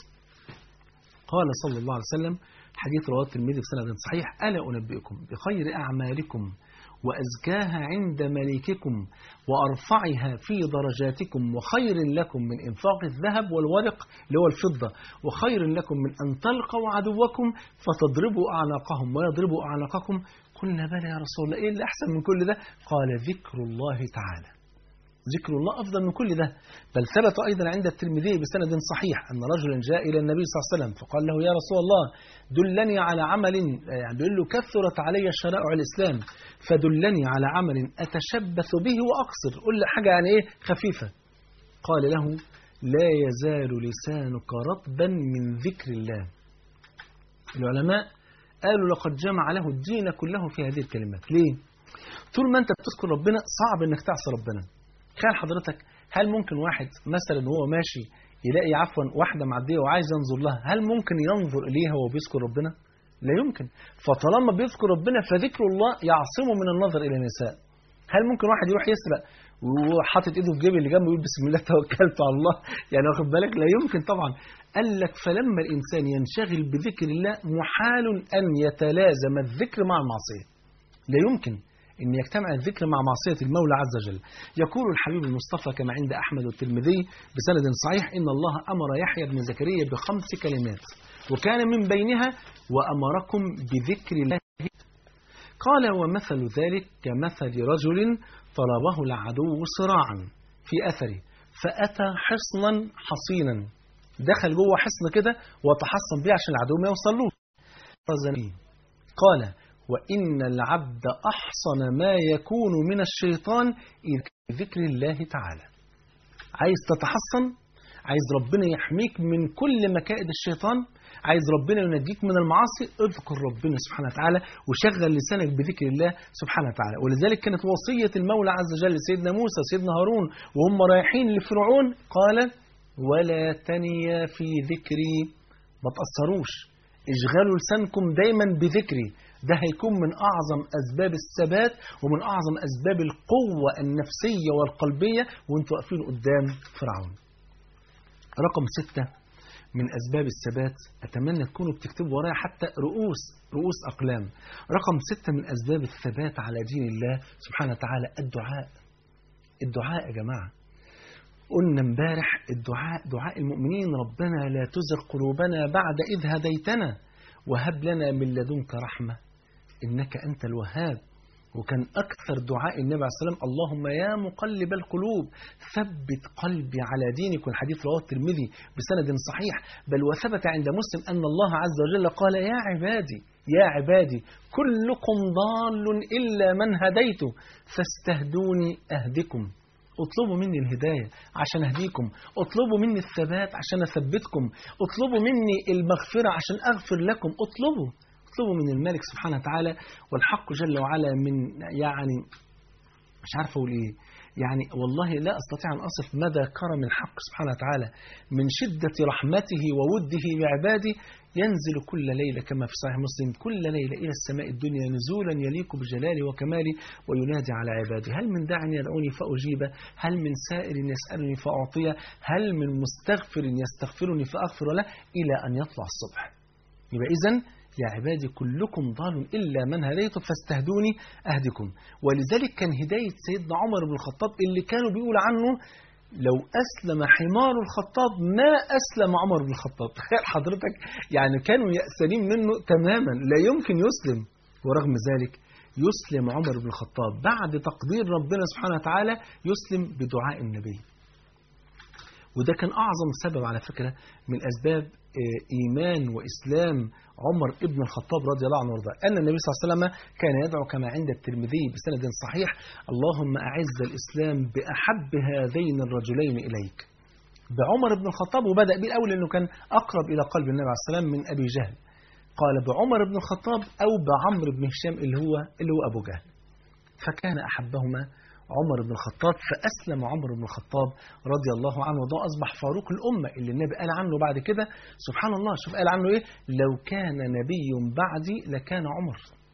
قال صلى الله عليه وسلم حديث رواه الترمذي بسند صحيح ألا أنبئكم بخير أعمالكم وأزكاها عند مليككم وأرفعها في درجاتكم وخير لكم من إنفاق الذهب والورق اللي هو الفضة وخير لكم من أن تلقوا عدوكم فتضربوا أعناقهم ويضربوا أعناقكم قلنا بلى يا رسول الله إيه اللي أحسن من كل ده قال ذكر الله تعالى ذكر الله أفضل من كل ده بل ثبت أيضا عند الترمذي بسند صحيح أن رجلا جاء إلى النبي صلى الله عليه وسلم فقال له يا رسول الله دلني على عمل يعني بيقول له كثرت علي شرائع الإسلام فدلني على عمل أتشبث به وأقصر قل لي حاجة يعني إيه خفيفة قال له لا يزال لسانك رطبا من ذكر الله العلماء قالوا لقد جمع له الدين كله في هذه الكلمات ليه؟ طول ما أنت بتذكر ربنا صعب أنك تعصي ربنا تخيل حضرتك هل ممكن واحد مثلا وهو ماشي يلاقي عفوا واحدة معدية وعايز ينظر لها هل ممكن ينظر إليها وهو بيذكر ربنا؟ لا يمكن فطالما بيذكر ربنا فذكر الله يعصمه من النظر إلى النساء هل ممكن واحد يروح يسرق وحاطط ايده في جيب اللي جنبه يقول بسم الله توكلت على الله يعني واخد بالك لا يمكن طبعا قال لك فلما الانسان ينشغل بذكر الله محال ان يتلازم الذكر مع المعصيه لا يمكن ان يجتمع الذكر مع معصيه المولى عز وجل يقول الحبيب المصطفى كما عند احمد والترمذي بسند صحيح ان الله امر يحيى بن زكريا بخمس كلمات وكان من بينها وامركم بذكر الله قال ومثل ذلك كمثل رجل طلبه العدو صراعا في أثره فأتى حصنا حصينا دخل جوه حصن كده وتحصن بيه عشان العدو ما يوصلوش قال وإن العبد أحصن ما يكون من الشيطان إذ ذكر الله تعالى عايز تتحصن عايز ربنا يحميك من كل مكائد الشيطان عايز ربنا ينجيك من المعاصي اذكر ربنا سبحانه وتعالى وشغل لسانك بذكر الله سبحانه وتعالى ولذلك كانت وصية المولى عز وجل سيدنا موسى سيدنا هارون وهم رايحين لفرعون قال ولا تنيا في ذكري ما تأثروش اشغلوا لسانكم دايما بذكري ده هيكون من أعظم أسباب الثبات ومن أعظم أسباب القوة النفسية والقلبية وانتوا واقفين قدام فرعون رقم ستة من أسباب الثبات أتمنى تكونوا بتكتبوا ورايا حتى رؤوس رؤوس أقلام رقم ستة من أسباب الثبات على دين الله سبحانه وتعالى الدعاء الدعاء يا جماعة قلنا امبارح الدعاء دعاء المؤمنين ربنا لا تزغ قلوبنا بعد إذ هديتنا وهب لنا من لدنك رحمة إنك أنت الوهاب وكان أكثر دعاء النبي عليه الصلاة والسلام اللهم يا مقلب القلوب ثبت قلبي على دينك والحديث رواه الترمذي بسند صحيح بل وثبت عند مسلم أن الله عز وجل قال يا عبادي يا عبادي كلكم ضال إلا من هديته فاستهدوني أهدكم اطلبوا مني الهداية عشان أهديكم اطلبوا مني الثبات عشان أثبتكم اطلبوا مني المغفرة عشان أغفر لكم اطلبوا اطلبوا من الملك سبحانه وتعالى والحق جل وعلا من يعني مش عارف أقول إيه يعني والله لا أستطيع أن أصف مدى كرم الحق سبحانه وتعالى من شدة رحمته ووده بعباده ينزل كل ليلة كما في صحيح مسلم كل ليلة إلى السماء الدنيا نزولا يليق بجلاله وكماله وينادي على عباده هل من داع يدعوني فأجيبه هل من سائل يسألني فأعطيه هل من مستغفر يستغفرني فأغفر له إلى أن يطلع الصبح يبقى إذن يا عبادي كلكم ضال إلا من هديته فاستهدوني أهدكم ولذلك كان هداية سيدنا عمر بن الخطاب اللي كانوا بيقول عنه لو أسلم حمار الخطاب ما أسلم عمر بن الخطاب تخيل حضرتك يعني كانوا يأسلين منه تماما لا يمكن يسلم ورغم ذلك يسلم عمر بن الخطاب بعد تقدير ربنا سبحانه وتعالى يسلم بدعاء النبي وده كان أعظم سبب على فكرة من أسباب إيمان وإسلام عمر ابن الخطاب رضي الله عنه وارضاه أن النبي صلى الله عليه وسلم كان يدعو كما عند الترمذي بسند صحيح اللهم أعز الإسلام بأحب هذين الرجلين إليك بعمر بن الخطاب وبدأ به الأول أنه كان أقرب إلى قلب النبي عليه السلام من أبي جهل قال بعمر بن الخطاب أو بعمر بن هشام اللي هو اللي هو أبو جهل فكان أحبهما عمر بن الخطاب فأسلم عمر بن الخطاب رضي الله عنه وده أصبح فاروق الأمة اللي النبي قال عنه بعد كده سبحان الله شوف قال عنه إيه لو كان نبي بعدي لكان عمر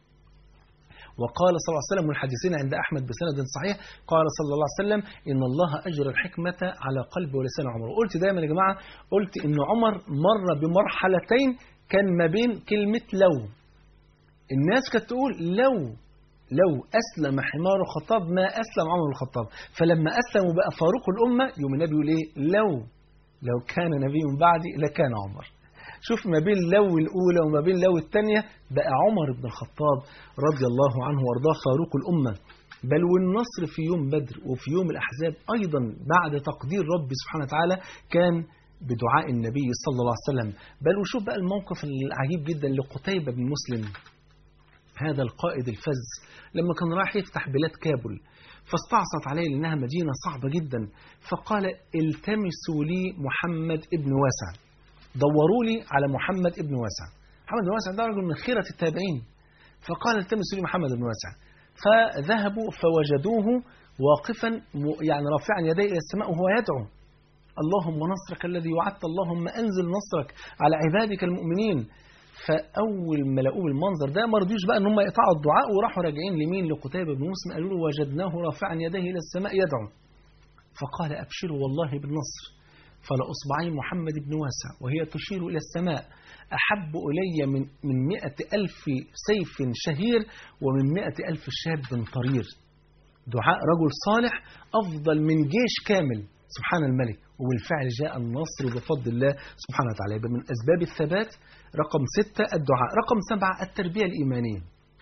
وقال صلى الله عليه وسلم والحديثين عند أحمد بسند صحيح قال صلى الله عليه وسلم إن الله أجر الحكمة على قلب ولسان عمر وقلت دايما يا جماعة قلت إن عمر مر بمرحلتين كان ما بين كلمة لو الناس كانت تقول لو لو أسلم حمار الخطاب ما أسلم عمر الخطاب فلما أسلم وبقى فاروق الأمة يوم النبي يقول إيه لو لو كان نبي بعدي لكان عمر شوف ما بين لو الأولى وما بين لو الثانية بقى عمر بن الخطاب رضي الله عنه وارضاه فاروق الأمة بل والنصر في يوم بدر وفي يوم الأحزاب أيضا بعد تقدير ربي سبحانه وتعالى كان بدعاء النبي صلى الله عليه وسلم بل وشوف بقى الموقف العجيب جدا لقتيبة بن مسلم هذا القائد الفز لما كان راح يفتح بلاد كابل فاستعصت عليه لأنها مدينة صعبة جدا فقال التمسوا لي محمد ابن واسع دوروا لي على محمد ابن واسع محمد بن واسع ده رجل من خيرة التابعين فقال التمسوا لي محمد بن واسع فذهبوا فوجدوه واقفا يعني رافعا يديه إلى السماء وهو يدعو اللهم نصرك الذي وعدت اللهم أنزل نصرك على عبادك المؤمنين فاول ما لقوه بالمنظر ده ما رضيوش بقى ان هم يقطعوا الدعاء وراحوا راجعين لمين لقتيبة بن مسلم قالوا له وجدناه رافعا يديه الى السماء يدعو فقال ابشروا والله بالنصر فلأصبعي محمد بن واسع وهي تشير إلى السماء أحب إلي من من مئة ألف سيف شهير ومن مئة ألف شاب طرير دعاء رجل صالح أفضل من جيش كامل سبحان الملك وبالفعل جاء النصر بفضل الله سبحانه وتعالى يبقى من أسباب الثبات رقم ستة الدعاء رقم سبعة التربية الإيمانية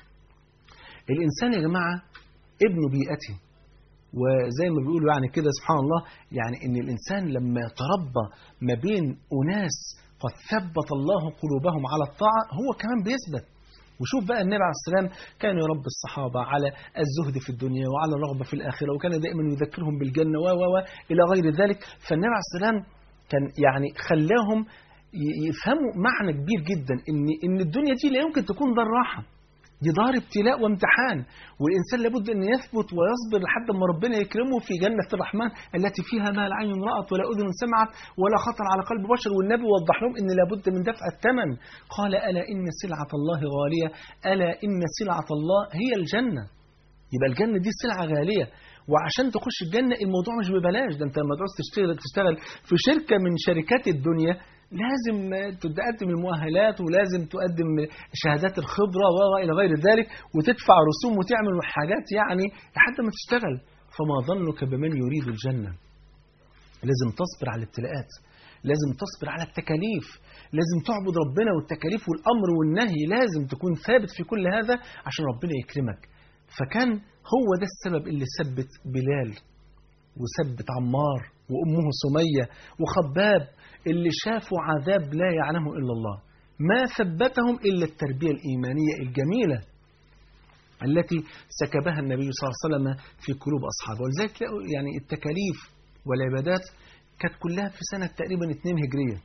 الإنسان يا جماعة ابن بيئته وزي ما بيقولوا يعني كده سبحان الله يعني ان الانسان لما يتربى ما بين اناس قد ثبت الله قلوبهم على الطاعه هو كمان بيثبت وشوف بقى النبي عليه السلام كان يربي الصحابه على الزهد في الدنيا وعلى الرغبه في الاخره وكان دائما يذكرهم بالجنه و و الى غير ذلك فالنبي عليه السلام كان يعني خلاهم يفهموا معنى كبير جدا ان ان الدنيا دي لا يمكن تكون دار راحه دي دار ابتلاء وامتحان والإنسان لابد أن يثبت ويصبر لحد ما ربنا يكرمه في جنة الرحمن التي فيها ما لا عين رأت ولا أذن سمعت ولا خطر على قلب بشر والنبي وضح لهم أن لابد من دفع الثمن قال ألا إن سلعة الله غالية ألا إن سلعة الله هي الجنة يبقى الجنة دي سلعة غالية وعشان تخش الجنة الموضوع مش ببلاش ده انت لما تعوز تشتغل تشتغل في شركة من شركات الدنيا لازم تقدم المؤهلات ولازم تقدم شهادات الخبرة وإلى غير ذلك وتدفع رسوم وتعمل حاجات يعني لحد ما تشتغل فما ظنك بمن يريد الجنة لازم تصبر على الابتلاءات لازم تصبر على التكاليف لازم تعبد ربنا والتكاليف والأمر والنهي لازم تكون ثابت في كل هذا عشان ربنا يكرمك فكان هو ده السبب اللي ثبت بلال وثبت عمار وأمه سمية وخباب اللي شافوا عذاب لا يعلمه إلا الله ما ثبتهم إلا التربية الإيمانية الجميلة التي سكبها النبي صلى الله عليه وسلم في قلوب أصحابه ولذلك تلاقوا يعني التكاليف والعبادات كانت كلها في سنة تقريبا 2 هجرية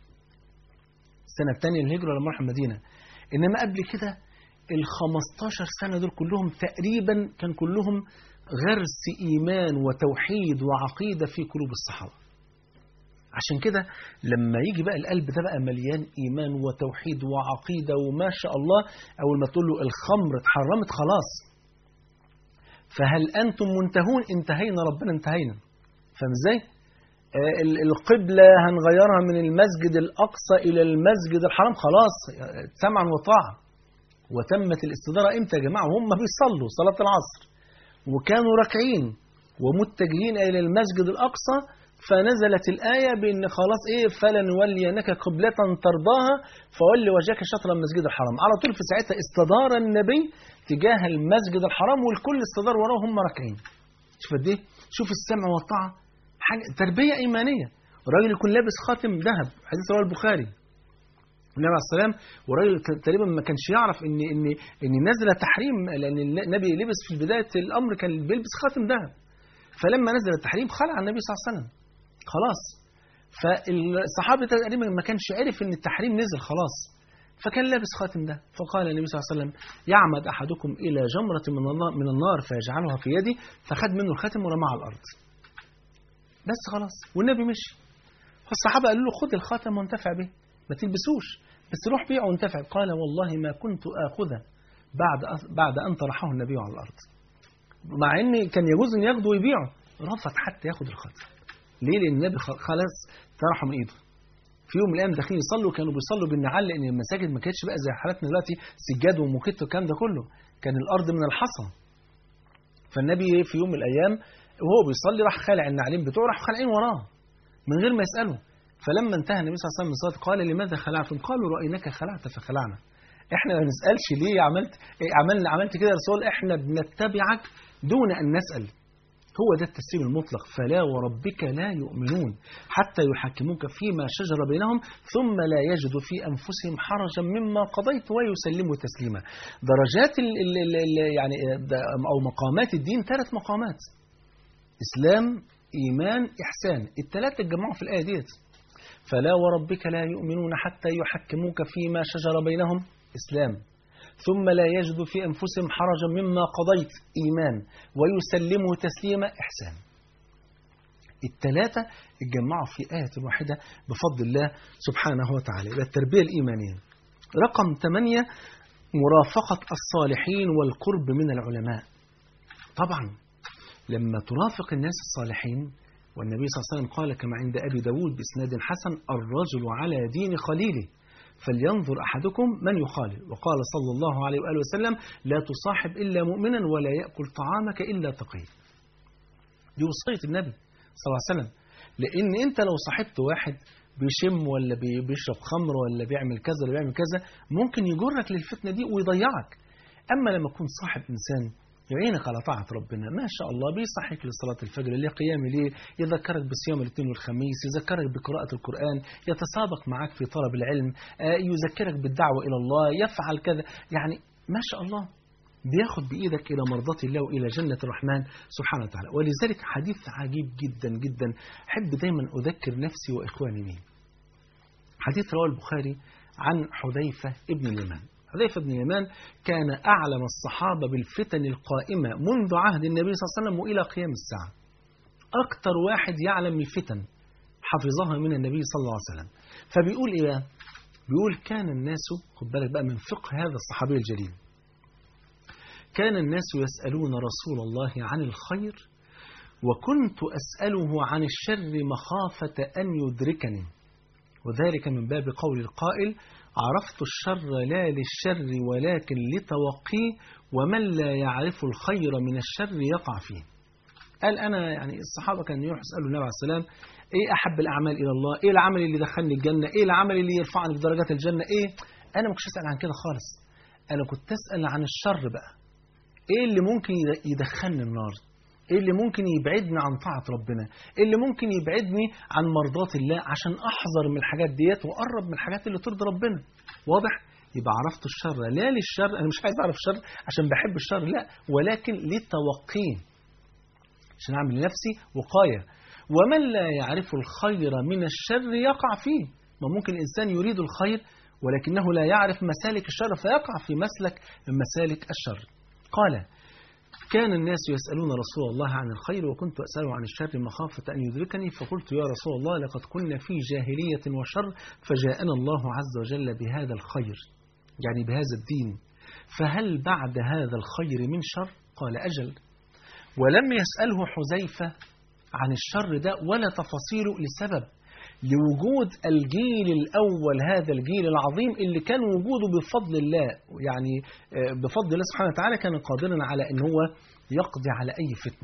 السنة الثانية للهجرة لما راح المدينة إنما قبل كده ال 15 سنة دول كلهم تقريبا كان كلهم غرس إيمان وتوحيد وعقيدة في قلوب الصحابة عشان كده لما يجي بقى القلب ده بقى مليان إيمان وتوحيد وعقيدة وما شاء الله أول ما تقول له الخمر اتحرمت خلاص فهل أنتم منتهون انتهينا ربنا انتهينا فاهم ازاي؟ آه القبلة هنغيرها من المسجد الأقصى إلى المسجد الحرام خلاص سمعا وطاعة وتمت الاستدارة امتى يا جماعة وهم بيصلوا صلاة العصر وكانوا راكعين ومتجهين إلى المسجد الأقصى فنزلت الآية بأن خلاص إيه فلنولينك قبلة ترضاها فولي وجهك شطر المسجد الحرام على طول في ساعتها استدار النبي تجاه المسجد الحرام والكل استدار وراه هم راكعين شوف قد إيه شوف السمع والطاعة حاجة تربية إيمانية الراجل يكون لابس خاتم ذهب حديث رواه البخاري النبي عليه السلام والراجل تقريبا ما كانش يعرف ان ان ان نزل تحريم لان النبي لبس في بدايه الامر كان بيلبس خاتم ذهب فلما نزل التحريم خلع النبي صلى الله عليه وسلم خلاص فالصحابي تقريبا ما كانش عرف ان التحريم نزل خلاص فكان لابس خاتم ده فقال النبي صلى الله عليه وسلم يعمد احدكم الى جمره من النار من النار فيجعلها في يدي فخد منه الخاتم ورماه على الارض بس خلاص والنبي مشي فالصحابه قالوا له خد الخاتم وانتفع به ما تلبسوش بس روح بيعه وانتفع قال والله ما كنت آخذه بعد بعد أن طرحه النبي على الأرض مع ان كان يجوز ان ياخده ويبيعه رفض حتى ياخد الخاتم ليه لان النبي خلاص طرحه من ايده في يوم من الايام داخلين يصلوا كانوا بيصلوا بالنعال لان المساجد ما كانتش بقى زي حالاتنا دلوقتي سجاد وموكيت والكلام ده كله كان الارض من الحصى فالنبي في يوم من الايام وهو بيصلي راح خالع النعلين بتوعه راح خالعين وراه من غير ما يساله فلما انتهى النبي صلى الله عليه وسلم من الصلاه قال لماذا خلعتم؟ قالوا رايناك خلعت فخلعنا. احنا ما نسالش ليه عملت إيه عملنا عملت كده يا رسول احنا بنتبعك دون ان نسال. هو ده التسليم المطلق فلا وربك لا يؤمنون حتى يحكموك فيما شجر بينهم ثم لا يجدوا في انفسهم حرجا مما قضيت ويسلموا تسليما. درجات ال ال ال ال يعني او مقامات الدين ثلاث مقامات. اسلام ايمان احسان الثلاثه اتجمعوا في الايه ديت. فلا وربك لا يؤمنون حتى يحكموك فيما شجر بينهم إسلام ثم لا يجدوا في أنفسهم حرجا مما قضيت إيمان ويسلموا تسليما إحسان الثلاثة اتجمعوا في آية واحدة بفضل الله سبحانه وتعالى إلى التربية الإيمانية رقم ثمانية مرافقة الصالحين والقرب من العلماء طبعا لما ترافق الناس الصالحين والنبي صلى الله عليه وسلم قال كما عند أبي داود بإسناد حسن الرجل على دين خليله فلينظر أحدكم من يخالل وقال صلى الله عليه وآله وسلم لا تصاحب إلا مؤمنا ولا يأكل طعامك إلا تقي دي وصية النبي صلى الله عليه وسلم لأن أنت لو صاحبت واحد بيشم ولا بيشرب خمر ولا بيعمل كذا ولا بيعمل كذا ممكن يجرك للفتنة دي ويضيعك أما لما تكون صاحب إنسان يعينك على طاعة ربنا ما شاء الله بيصحيك لصلاة الفجر لقيام الليل يذكرك بصيام الاثنين والخميس يذكرك بقراءة القرآن يتسابق معك في طلب العلم يذكرك بالدعوة إلى الله يفعل كذا يعني ما شاء الله بياخد بإيدك إلى مرضاة الله وإلى جنة الرحمن سبحانه وتعالى ولذلك حديث عجيب جدا جدا أحب دايما أذكر نفسي وإخواني به حديث رواه البخاري عن حذيفة ابن اليمان حذيفة بن اليمان كان أعلم الصحابة بالفتن القائمة منذ عهد النبي صلى الله عليه وسلم وإلى قيام الساعة أكثر واحد يعلم الفتن حفظها من النبي صلى الله عليه وسلم فبيقول إيه بقى؟ بيقول كان الناس خد بالك بقى من فقه هذا الصحابي الجليل كان الناس يسألون رسول الله عن الخير وكنت أسأله عن الشر مخافة أن يدركني وذلك من باب قول القائل عرفت الشر لا للشر ولكن لتوقيه ومن لا يعرف الخير من الشر يقع فيه قال أنا يعني الصحابة كانوا يروحوا يسألوا النبي عليه السلام إيه أحب الأعمال إلى الله إيه العمل اللي دخلني الجنة إيه العمل اللي يرفعني في درجات الجنة إيه أنا ما كنتش أسأل عن كده خالص أنا كنت أسأل عن الشر بقى ايه اللي ممكن يد- يدخلني النار ايه اللي ممكن يبعدني عن طاعة ربنا ايه اللي ممكن يبعدني عن مرضات الله عشان احذر من الحاجات ديت واقرب من الحاجات اللي ترضي ربنا واضح يبقى عرفت الشر لا للشر انا مش عايز اعرف الشر عشان بحب الشر لا ولكن للتوقيه عشان اعمل لنفسي وقايه ومن لا يعرف الخير من الشر يقع فيه ما ممكن الانسان يريد الخير ولكنه لا يعرف مسالك الشر فيقع في مسلك من مسالك الشر قال كان الناس يسألون رسول الله عن الخير وكنت أسأله عن الشر مخافة أن يدركني فقلت يا رسول الله لقد كنا في جاهلية وشر فجاءنا الله عز وجل بهذا الخير يعني بهذا الدين فهل بعد هذا الخير من شر قال أجل ولم يسأله حذيفة عن الشر ده ولا تفاصيله لسبب لوجود الجيل الأول هذا الجيل العظيم اللي كان وجوده بفضل الله يعني آه، بفضل الله سبحانه وتعالى كان قادرا على أن هو يقضي على أي فتنة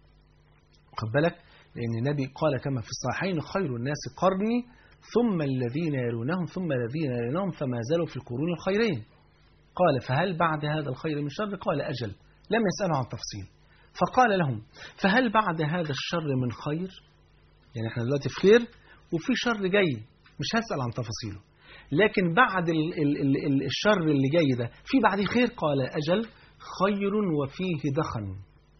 خد بالك لأن النبي قال كما في الصحيحين خير الناس قرني ثم الذين يلونهم ثم الذين يلونهم فما زالوا في القرون الخيرين قال فهل بعد هذا الخير من شر قال أجل لم يسأله عن تفصيل فقال لهم فهل بعد هذا الشر من خير يعني احنا دلوقتي في خير وفي شر جاي مش هسأل عن تفاصيله لكن بعد ال ال ال ال الشر اللي جاي ده في بعد خير قال أجل خير وفيه دخن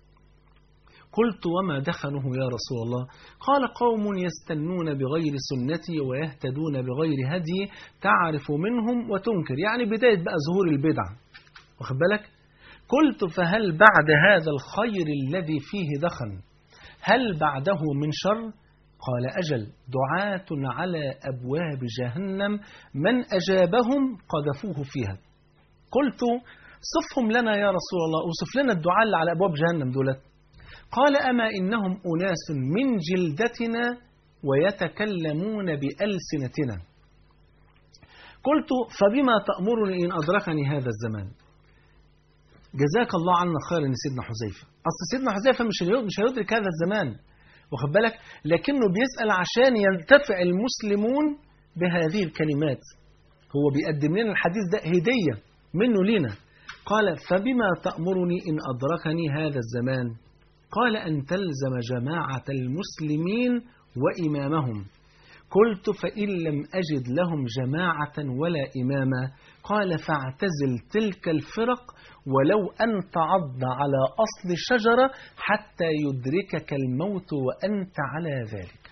قلت وما دخنه يا رسول الله قال قوم يستنون بغير سنتي ويهتدون بغير هدي تعرف منهم وتنكر يعني بداية بقى ظهور البدع واخد بالك قلت فهل بعد هذا الخير الذي فيه دخن هل بعده من شر قال أجل دعاة على أبواب جهنم من أجابهم قذفوه فيها قلت صفهم لنا يا رسول الله وصف لنا الدعاء اللي على أبواب جهنم دولت قال أما إنهم أناس من جلدتنا ويتكلمون بألسنتنا قلت فبما تأمرني إن أدركني هذا الزمان جزاك الله عنا خيرا يا سيدنا حذيفة أصل سيدنا حذيفة مش هيد- مش هيدرك هذا الزمان واخد بالك لكنه بيسأل عشان ينتفع المسلمون بهذه الكلمات هو بيقدم لنا الحديث ده هدية منه لنا قال فبما تأمرني إن أدركني هذا الزمان قال أن تلزم جماعة المسلمين وإمامهم قلت فإن لم أجد لهم جماعة ولا إماما قال فاعتزل تلك الفرق ولو أن تعض على أصل شجرة حتى يدركك الموت وأنت على ذلك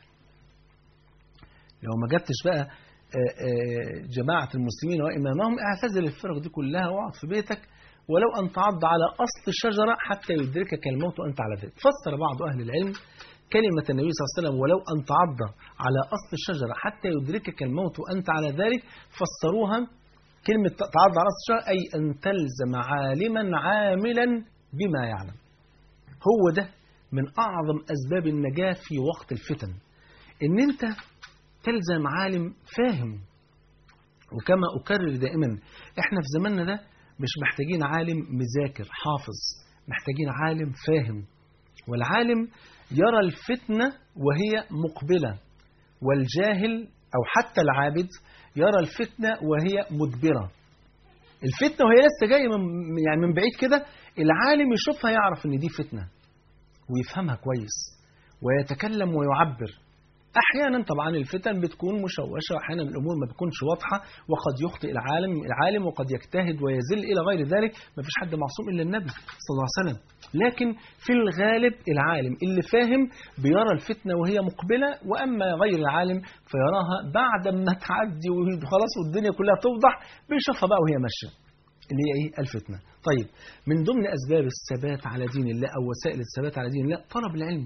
لو ما جبتش بقى آه، آه، جماعة المسلمين وإمامهم اعتزل الفرق دي كلها واقعد في بيتك ولو أن تعض على أصل الشجرة حتى يدركك الموت وأنت على ذلك فسر بعض أهل العلم كلمة النبي صلى الله عليه وسلم ولو أن تعض على أصل الشجرة حتى يدركك الموت وأنت على ذلك فسروها كلمة تعض على أصل الشجرة أي أن تلزم عالما عاملا بما يعلم هو ده من أعظم أسباب النجاة في وقت الفتن إن أنت تلزم عالم فاهم وكما أكرر دائما إحنا في زماننا ده مش محتاجين عالم مذاكر حافظ محتاجين عالم فاهم والعالم يرى الفتنة وهي مقبلة والجاهل أو حتى العابد يرى الفتنة وهي مدبرة الفتنة وهي لسه جاية من يعني من بعيد كده العالم يشوفها يعرف إن دي فتنة ويفهمها كويس ويتكلم ويعبر احيانا طبعا الفتن بتكون مشوشه واحيانا الامور ما بتكونش واضحه وقد يخطئ العالم العالم وقد يجتهد ويزل الى غير ذلك ما فيش حد معصوم الا النبي صلى الله عليه وسلم لكن في الغالب العالم اللي فاهم بيرى الفتنه وهي مقبله واما غير العالم فيراها بعد ما تعدي وخلاص والدنيا كلها توضح بيشوفها بقى وهي ماشيه اللي هي ايه الفتنه طيب من ضمن اسباب الثبات على دين الله او وسائل الثبات على دين الله طلب العلم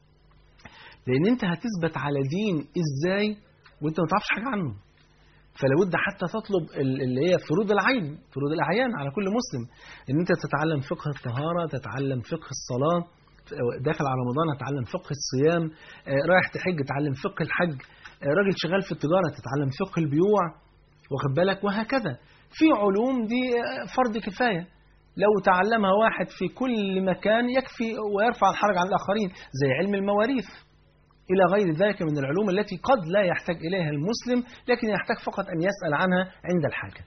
لان انت هتثبت على دين ازاي وانت ما تعرفش حاجه عنه فلابد حتى تطلب ال- اللي هي فروض العين فروض الاعيان على كل مسلم ان انت تتعلم فقه الطهاره تتعلم فقه الصلاه داخل على رمضان هتتعلم فقه الصيام آه، رايح تحج تتعلم فقه الحج آه، راجل شغال في التجاره تتعلم فقه البيوع واخد بالك وهكذا في علوم دي آه، فرض كفايه لو تعلمها واحد في كل مكان يكفي ويرفع الحرج عن الاخرين زي علم المواريث إلى غير ذلك من العلوم التي قد لا يحتاج إليها المسلم لكن يحتاج فقط أن يسأل عنها عند الحاجة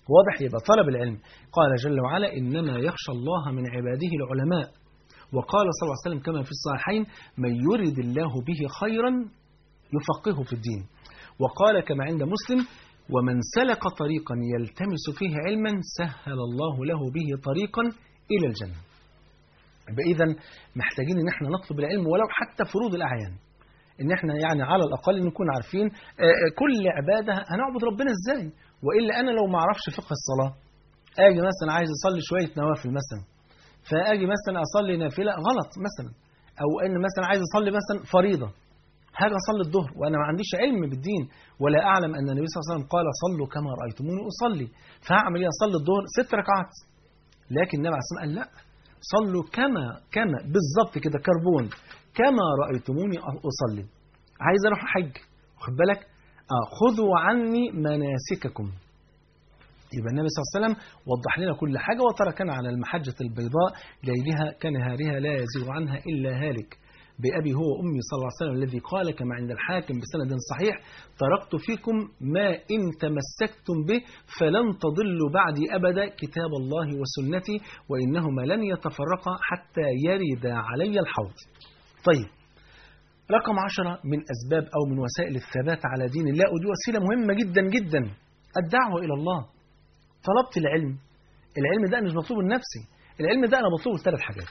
واضح يبقى طلب العلم قال جل وعلا إنما يخشى الله من عباده العلماء وقال صلى الله عليه وسلم كما في الصحيحين من يرد الله به خيرا يفقهه في الدين وقال كما عند مسلم ومن سلك طريقا يلتمس فيه علما سهل الله له به طريقا إلى الجنة يبقى إذا محتاجين إن احنا نطلب العلم ولو حتى فروض الأعيان إن احنا يعني على الأقل نكون عارفين كل عبادة هنعبد ربنا إزاي وإلا أنا لو ما أعرفش فقه الصلاة أجي مثلا عايز أصلي شوية نوافل مثلا فأجي مثلا أصلي نافلة غلط مثلا أو أن مثلا عايز أصلي مثلا فريضة هاجي أصلي الظهر وأنا ما عنديش علم بالدين ولا أعلم أن النبي صلى الله عليه وسلم قال صلوا كما رأيتموني أصلي فهعمل إيه أصلي الظهر ست ركعات لكن النبي عليه الصلاة والسلام قال لا صلوا كما كما بالظبط كده كربون كما رأيتموني أصلي عايز أروح حج واخد بالك آه خذوا عني مناسككم يبقى النبي صلى الله عليه وسلم وضح لنا كل حاجة وتركنا على المحجة البيضاء ليلها كنهارها لا يزيغ عنها إلا هالك بأبي هو وأمي صلى الله عليه وسلم الذي قال كما عند الحاكم بسند صحيح تركت فيكم ما إن تمسكتم به فلن تضلوا بعدي أبدا كتاب الله وسنتي وإنهما لن يتفرقا حتى يرد علي الحوض طيب رقم عشرة من أسباب أو من وسائل الثبات على دين الله ودي وسيلة مهمة جدا جدا الدعوة إلى الله طلبت العلم العلم ده أنا مش مطلوب لنفسي العلم ده أنا بطلبه لثلاث حاجات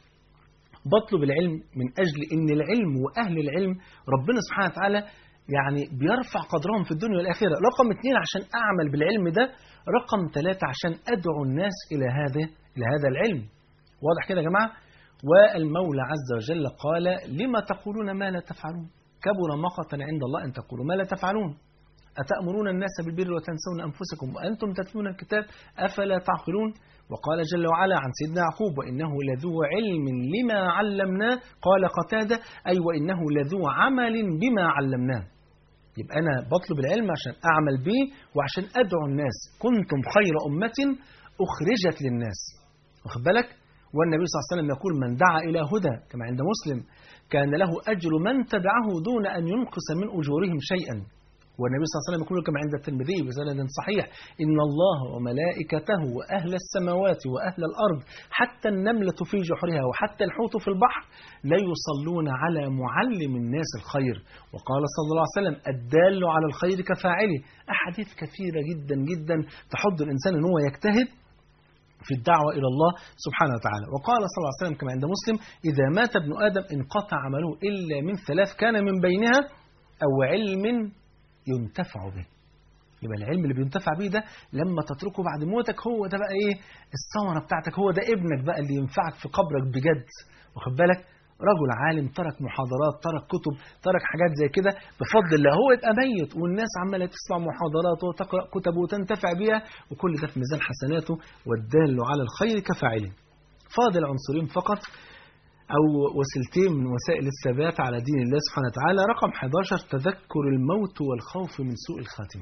بطلب العلم من أجل أن العلم وأهل العلم ربنا سبحانه وتعالى يعني بيرفع قدرهم في الدنيا والآخرة رقم اثنين عشان أعمل بالعلم ده رقم ثلاثة عشان أدعو الناس إلى هذا إلى هذا العلم واضح كده يا جماعة والمولى عز وجل قال لما تقولون ما لا تفعلون كبر مقتا عند الله أن تقولوا ما لا تفعلون أتأمرون الناس بالبر وتنسون أنفسكم وأنتم تتلون الكتاب أفلا تعقلون وقال جل وعلا عن سيدنا يعقوب وإنه لذو علم لما علمناه قال قتادة أي وإنه لذو عمل بما علمناه يبقى أنا بطلب العلم عشان أعمل به وعشان أدعو الناس كنتم خير أمة أخرجت للناس واخد بالك والنبي صلى الله عليه وسلم يقول من دعا إلى هدى كما عند مسلم كان له أجر من تبعه دون أن ينقص من أجورهم شيئا والنبي صلى الله عليه وسلم يقول كما عند الترمذي بسند صحيح إن الله وملائكته وأهل السماوات وأهل الأرض حتى النملة في جحرها وحتى الحوت في البحر لا يصلون على معلم الناس الخير وقال صلى الله عليه وسلم الدال على الخير كفاعله أحاديث كثيرة جدا جدا تحض الإنسان أن هو يجتهد في الدعوة إلى الله سبحانه وتعالى وقال صلى الله عليه وسلم كما عند مسلم إذا مات ابن آدم انقطع عمله إلا من ثلاث كان من بينها أو علم ينتفع به يبقى العلم اللي بينتفع به ده لما تتركه بعد موتك هو ده بقى ايه الثمره بتاعتك هو ده ابنك بقى اللي ينفعك في قبرك بجد واخد بالك رجل عالم ترك محاضرات ترك كتب ترك حاجات زي كده بفضل الله هو يبقى ميت والناس عماله تسمع محاضرات وتقرا كتب وتنتفع بيها وكل ده في ميزان حسناته والدال على الخير كفاعله فاضل عنصرين فقط أو وسيلتين من وسائل الثبات على دين الله سبحانه وتعالى رقم 11 تذكر الموت والخوف من سوء الخاتمة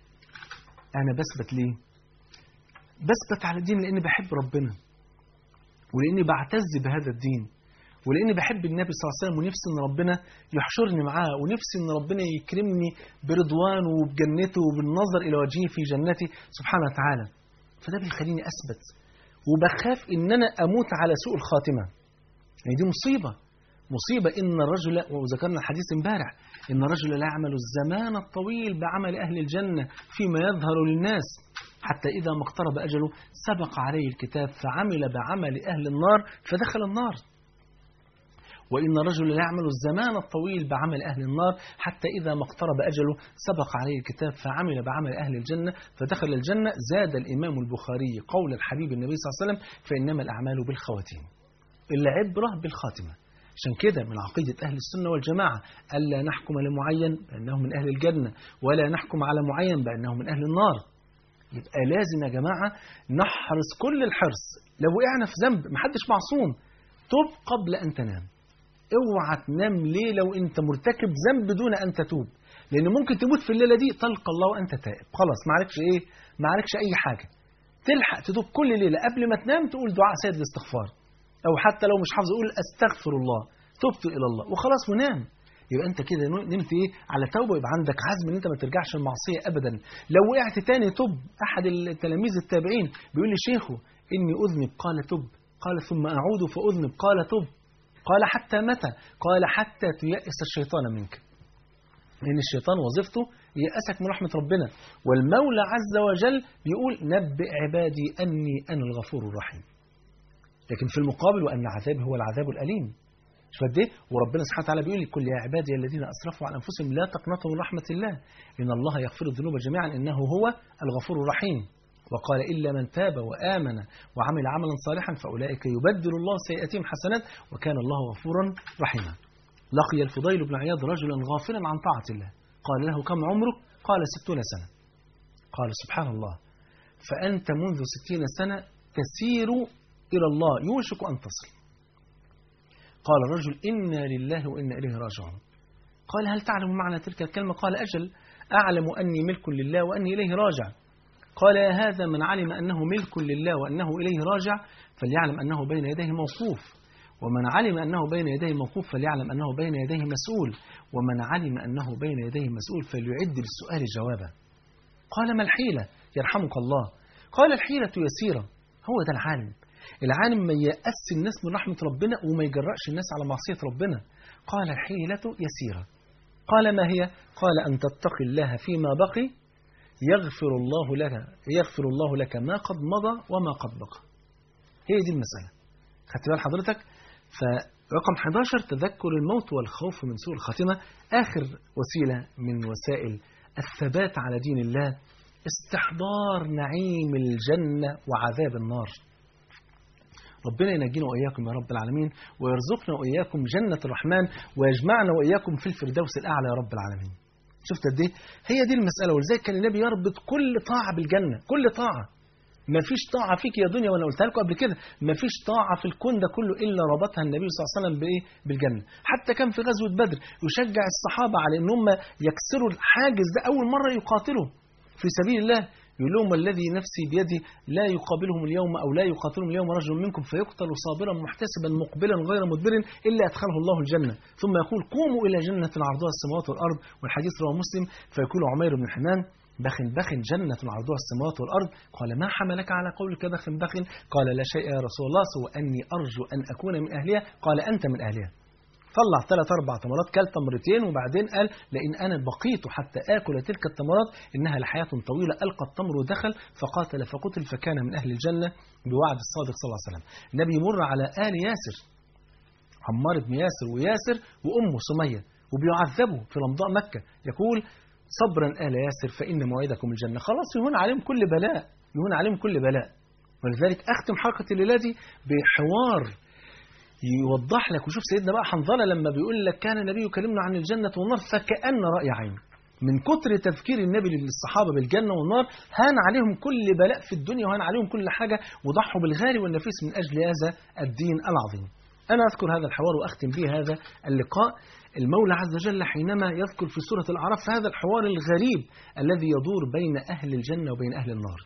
أنا بثبت ليه؟ بثبت على الدين لأني بحب ربنا ولأني بعتز بهذا الدين ولأني بحب النبي صلى الله عليه وسلم ونفسي إن ربنا يحشرني معاه ونفسي إن ربنا يكرمني برضوانه وبجنته وبالنظر إلى وجهه في جنته سبحانه وتعالى فده بيخليني أثبت وبخاف إن أنا أموت على سوء الخاتمة يعني دي مصيبة مصيبة إن الرجل وذكرنا الحديث امبارح إن الرجل لا يعمل الزمان الطويل بعمل أهل الجنة فيما يظهر للناس حتى إذا ما اقترب أجله سبق عليه الكتاب فعمل بعمل أهل النار فدخل النار وإن الرجل لا يعمل الزمان الطويل بعمل أهل النار حتى إذا ما اقترب أجله سبق عليه الكتاب فعمل بعمل أهل الجنة فدخل الجنة زاد الإمام البخاري قول الحبيب النبي صلى الله عليه وسلم فإنما الأعمال بالخواتيم العبرة بالخاتمة عشان كده من عقيدة أهل السنة والجماعة ألا نحكم لمعين بأنه من أهل الجنة ولا نحكم على معين بأنه من أهل النار يبقى لازم يا جماعة نحرص كل الحرص لو وقعنا في ذنب محدش معصوم توب قبل أن تنام اوعى تنام ليه لو انت مرتكب ذنب دون ان تتوب لان ممكن تموت في الليله دي تلقى الله وانت تائب خلاص ما عليكش ايه ما عليكش اي حاجه تلحق تتوب كل ليله قبل ما تنام تقول دعاء سيد الاستغفار او حتى لو مش حافظ قول استغفر الله تبت الى الله وخلاص ونام يبقى انت كده نمت ايه على توبه يبقى عندك عزم ان انت ما ترجعش المعصيه ابدا لو وقعت تاني تب احد التلاميذ التابعين بيقول لي شيخه اني اذنب قال تب قال ثم اعود فاذنب قال تب قال حتى متى قال حتى تيأس الشيطان منك لأن الشيطان وظيفته يأسك من رحمة ربنا والمولى عز وجل بيقول نبئ عبادي أني أنا الغفور الرحيم لكن في المقابل وأن عذابي هو العذاب الأليم شوف قد ايه وربنا سبحانه وتعالى بيقول لكل يا عبادي الذين اسرفوا على انفسهم لا تقنطوا من رحمه الله ان الله يغفر الذنوب جميعا انه هو الغفور الرحيم وقال الا من تاب وامن وعمل عملا صالحا فاولئك يبدل الله سيئاتهم حسنات وكان الله غفورا رحيما لقي الفضيل بن عياض رجلا غافلا عن طاعه الله قال له كم عمرك قال ستون سنه قال سبحان الله فانت منذ ستين سنه تسير الى الله يوشك ان تصل قال الرجل إنا لله وإنا إليه راجعون قال هل تعلم معنى تلك الكلمة قال أجل أعلم أني ملك لله وأني إليه راجع قال يا هذا من علم أنه ملك لله وأنه إليه راجع فليعلم أنه بين يديه موقوف ومن علم أنه بين يديه موقوف فليعلم أنه بين يديه مسؤول ومن علم أنه بين يديه مسؤول فليعد للسؤال جوابا قال ما الحيلة يرحمك الله قال الحيلة يسيرة هو ده العالم العالم ما يأس الناس من رحمة ربنا وما يجرأش الناس على معصية ربنا قال الحيلة يسيرة قال ما هي قال أن تتقي الله فيما بقي يغفر الله لك يغفر الله لك ما قد مضى وما قد بقى هي دي المسألة خدت بال حضرتك فرقم 11 تذكر الموت والخوف من سوء الخاتمة آخر وسيلة من وسائل الثبات على دين الله استحضار نعيم الجنة وعذاب النار ربنا ينجينا وإياكم يا رب العالمين ويرزقنا وإياكم جنة الرحمن ويجمعنا وإياكم في الفردوس الأعلى يا رب العالمين شفت قد ايه هي دي المسألة ولذلك كان النبي يربط كل طاعة بالجنة كل طاعة ما فيش طاعة فيك يا دنيا وانا قلتها لكم قبل كده ما فيش طاعة في الكون ده كله إلا ربطها النبي صلى الله عليه وسلم بإيه بالجنة حتى كان في غزوة بدر يشجع الصحابة على إن هم يكسروا الحاجز ده أول مرة يقاتلوا في سبيل الله يقول لهم الذي نفسي بيده لا يقابلهم اليوم أو لا يقاتلهم اليوم رجل منكم فيقتل صابرا محتسبا مقبلا غير مدبر إلا أدخله الله الجنة ثم يقول قوموا إلى جنة عرضها السماوات والأرض والحديث رواه مسلم فيقول عمير بن حنان بخ بخ جنة عرضها السماوات والأرض قال ما حملك على قولك بخ بخ قال لا شيء يا رسول الله سوى أني أرجو أن أكون من أهلها قال أنت من أهلها طلع ثلاث أربع تمرات كل تمرتين وبعدين قال لئن أنا بقيت حتى آكل تلك التمرات إنها لحياة طويلة ألقى التمر ودخل فقاتل فقتل فكان من أهل الجنة بوعد الصادق صلى الله عليه وسلم النبي يمر على آل ياسر عمار بن ياسر وياسر وأمه سمية وبيعذبوا في رمضاء مكة يقول صبرا آل ياسر فإن موعدكم الجنة خلاص يهون عليهم كل بلاء يهون عليهم كل بلاء ولذلك أختم حلقة الليلة دي بحوار يوضح لك وشوف سيدنا بقى حنظله لما بيقول لك كان النبي يكلمنا عن الجنة والنار فكأن رأي عين من كتر تذكير النبي للصحابة بالجنة والنار هان عليهم كل بلاء في الدنيا وهان عليهم كل حاجة وضحوا بالغالي والنفيس من أجل هذا الدين العظيم أنا أذكر هذا الحوار وأختم به هذا اللقاء المولى عز وجل حينما يذكر في سورة الأعراف هذا الحوار الغريب الذي يدور بين أهل الجنة وبين أهل النار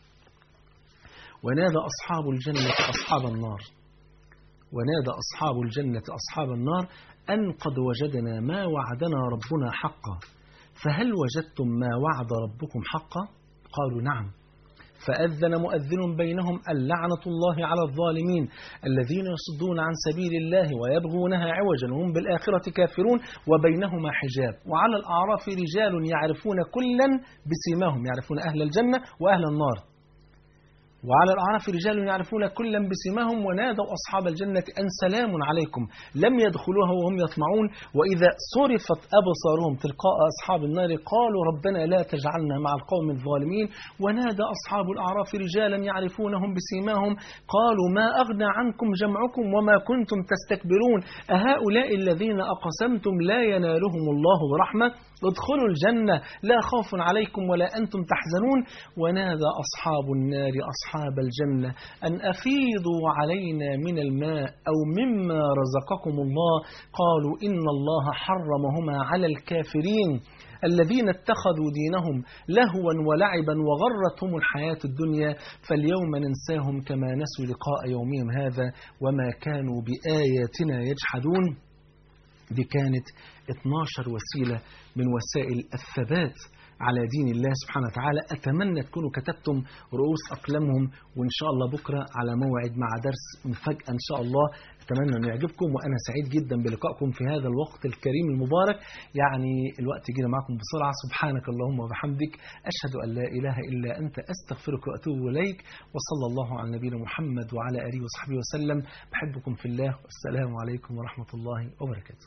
ونادى أصحاب الجنة أصحاب النار ونادى أصحاب الجنة أصحاب النار أن قد وجدنا ما وعدنا ربنا حقا فهل وجدتم ما وعد ربكم حقا قالوا نعم فأذن مؤذن بينهم اللعنة الله على الظالمين الذين يصدون عن سبيل الله ويبغونها عوجا وهم بالآخرة كافرون وبينهما حجاب وعلى الأعراف رجال يعرفون كلا بسيماهم يعرفون أهل الجنة وأهل النار وعلى الأعراف رجال يعرفون كلا بسماهم ونادوا أصحاب الجنة أن سلام عليكم لم يدخلوها وهم يطمعون وإذا صرفت أبصارهم تلقاء أصحاب النار قالوا ربنا لا تجعلنا مع القوم الظالمين ونادى أصحاب الأعراف رجالا يعرفونهم بسيماهم قالوا ما أغنى عنكم جمعكم وما كنتم تستكبرون أهؤلاء الذين أقسمتم لا ينالهم الله برحمة ادخلوا الجنة لا خوف عليكم ولا أنتم تحزنون ونادى أصحاب النار أصحاب الجنة أن أفيضوا علينا من الماء أو مما رزقكم الله قالوا إن الله حرمهما على الكافرين الذين اتخذوا دينهم لهوا ولعبا وغرتهم الحياة الدنيا فاليوم ننساهم كما نسوا لقاء يومهم هذا وما كانوا بآياتنا يجحدون دي كانت 12 وسيلة من وسائل الثبات على دين الله سبحانه وتعالى أتمنى تكونوا كتبتم رؤوس أقلامهم وإن شاء الله بكرة على موعد مع درس مفاجأة إن شاء الله أتمنى أنه يعجبكم وأنا سعيد جدا بلقائكم في هذا الوقت الكريم المبارك يعني الوقت جينا معكم بسرعة سبحانك اللهم وبحمدك أشهد أن لا إله إلا أنت أستغفرك وأتوب إليك وصلى الله على نبينا محمد وعلى آله وصحبه وسلم بحبكم في الله والسلام عليكم ورحمة الله وبركاته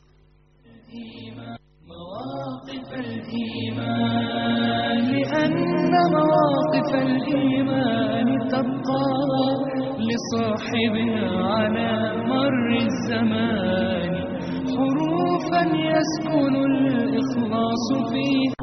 مواقف الإيمان لأن مواقف الإيمان تبقى لصاحبها على مر الزمان حروفا يسكن الإخلاص فيها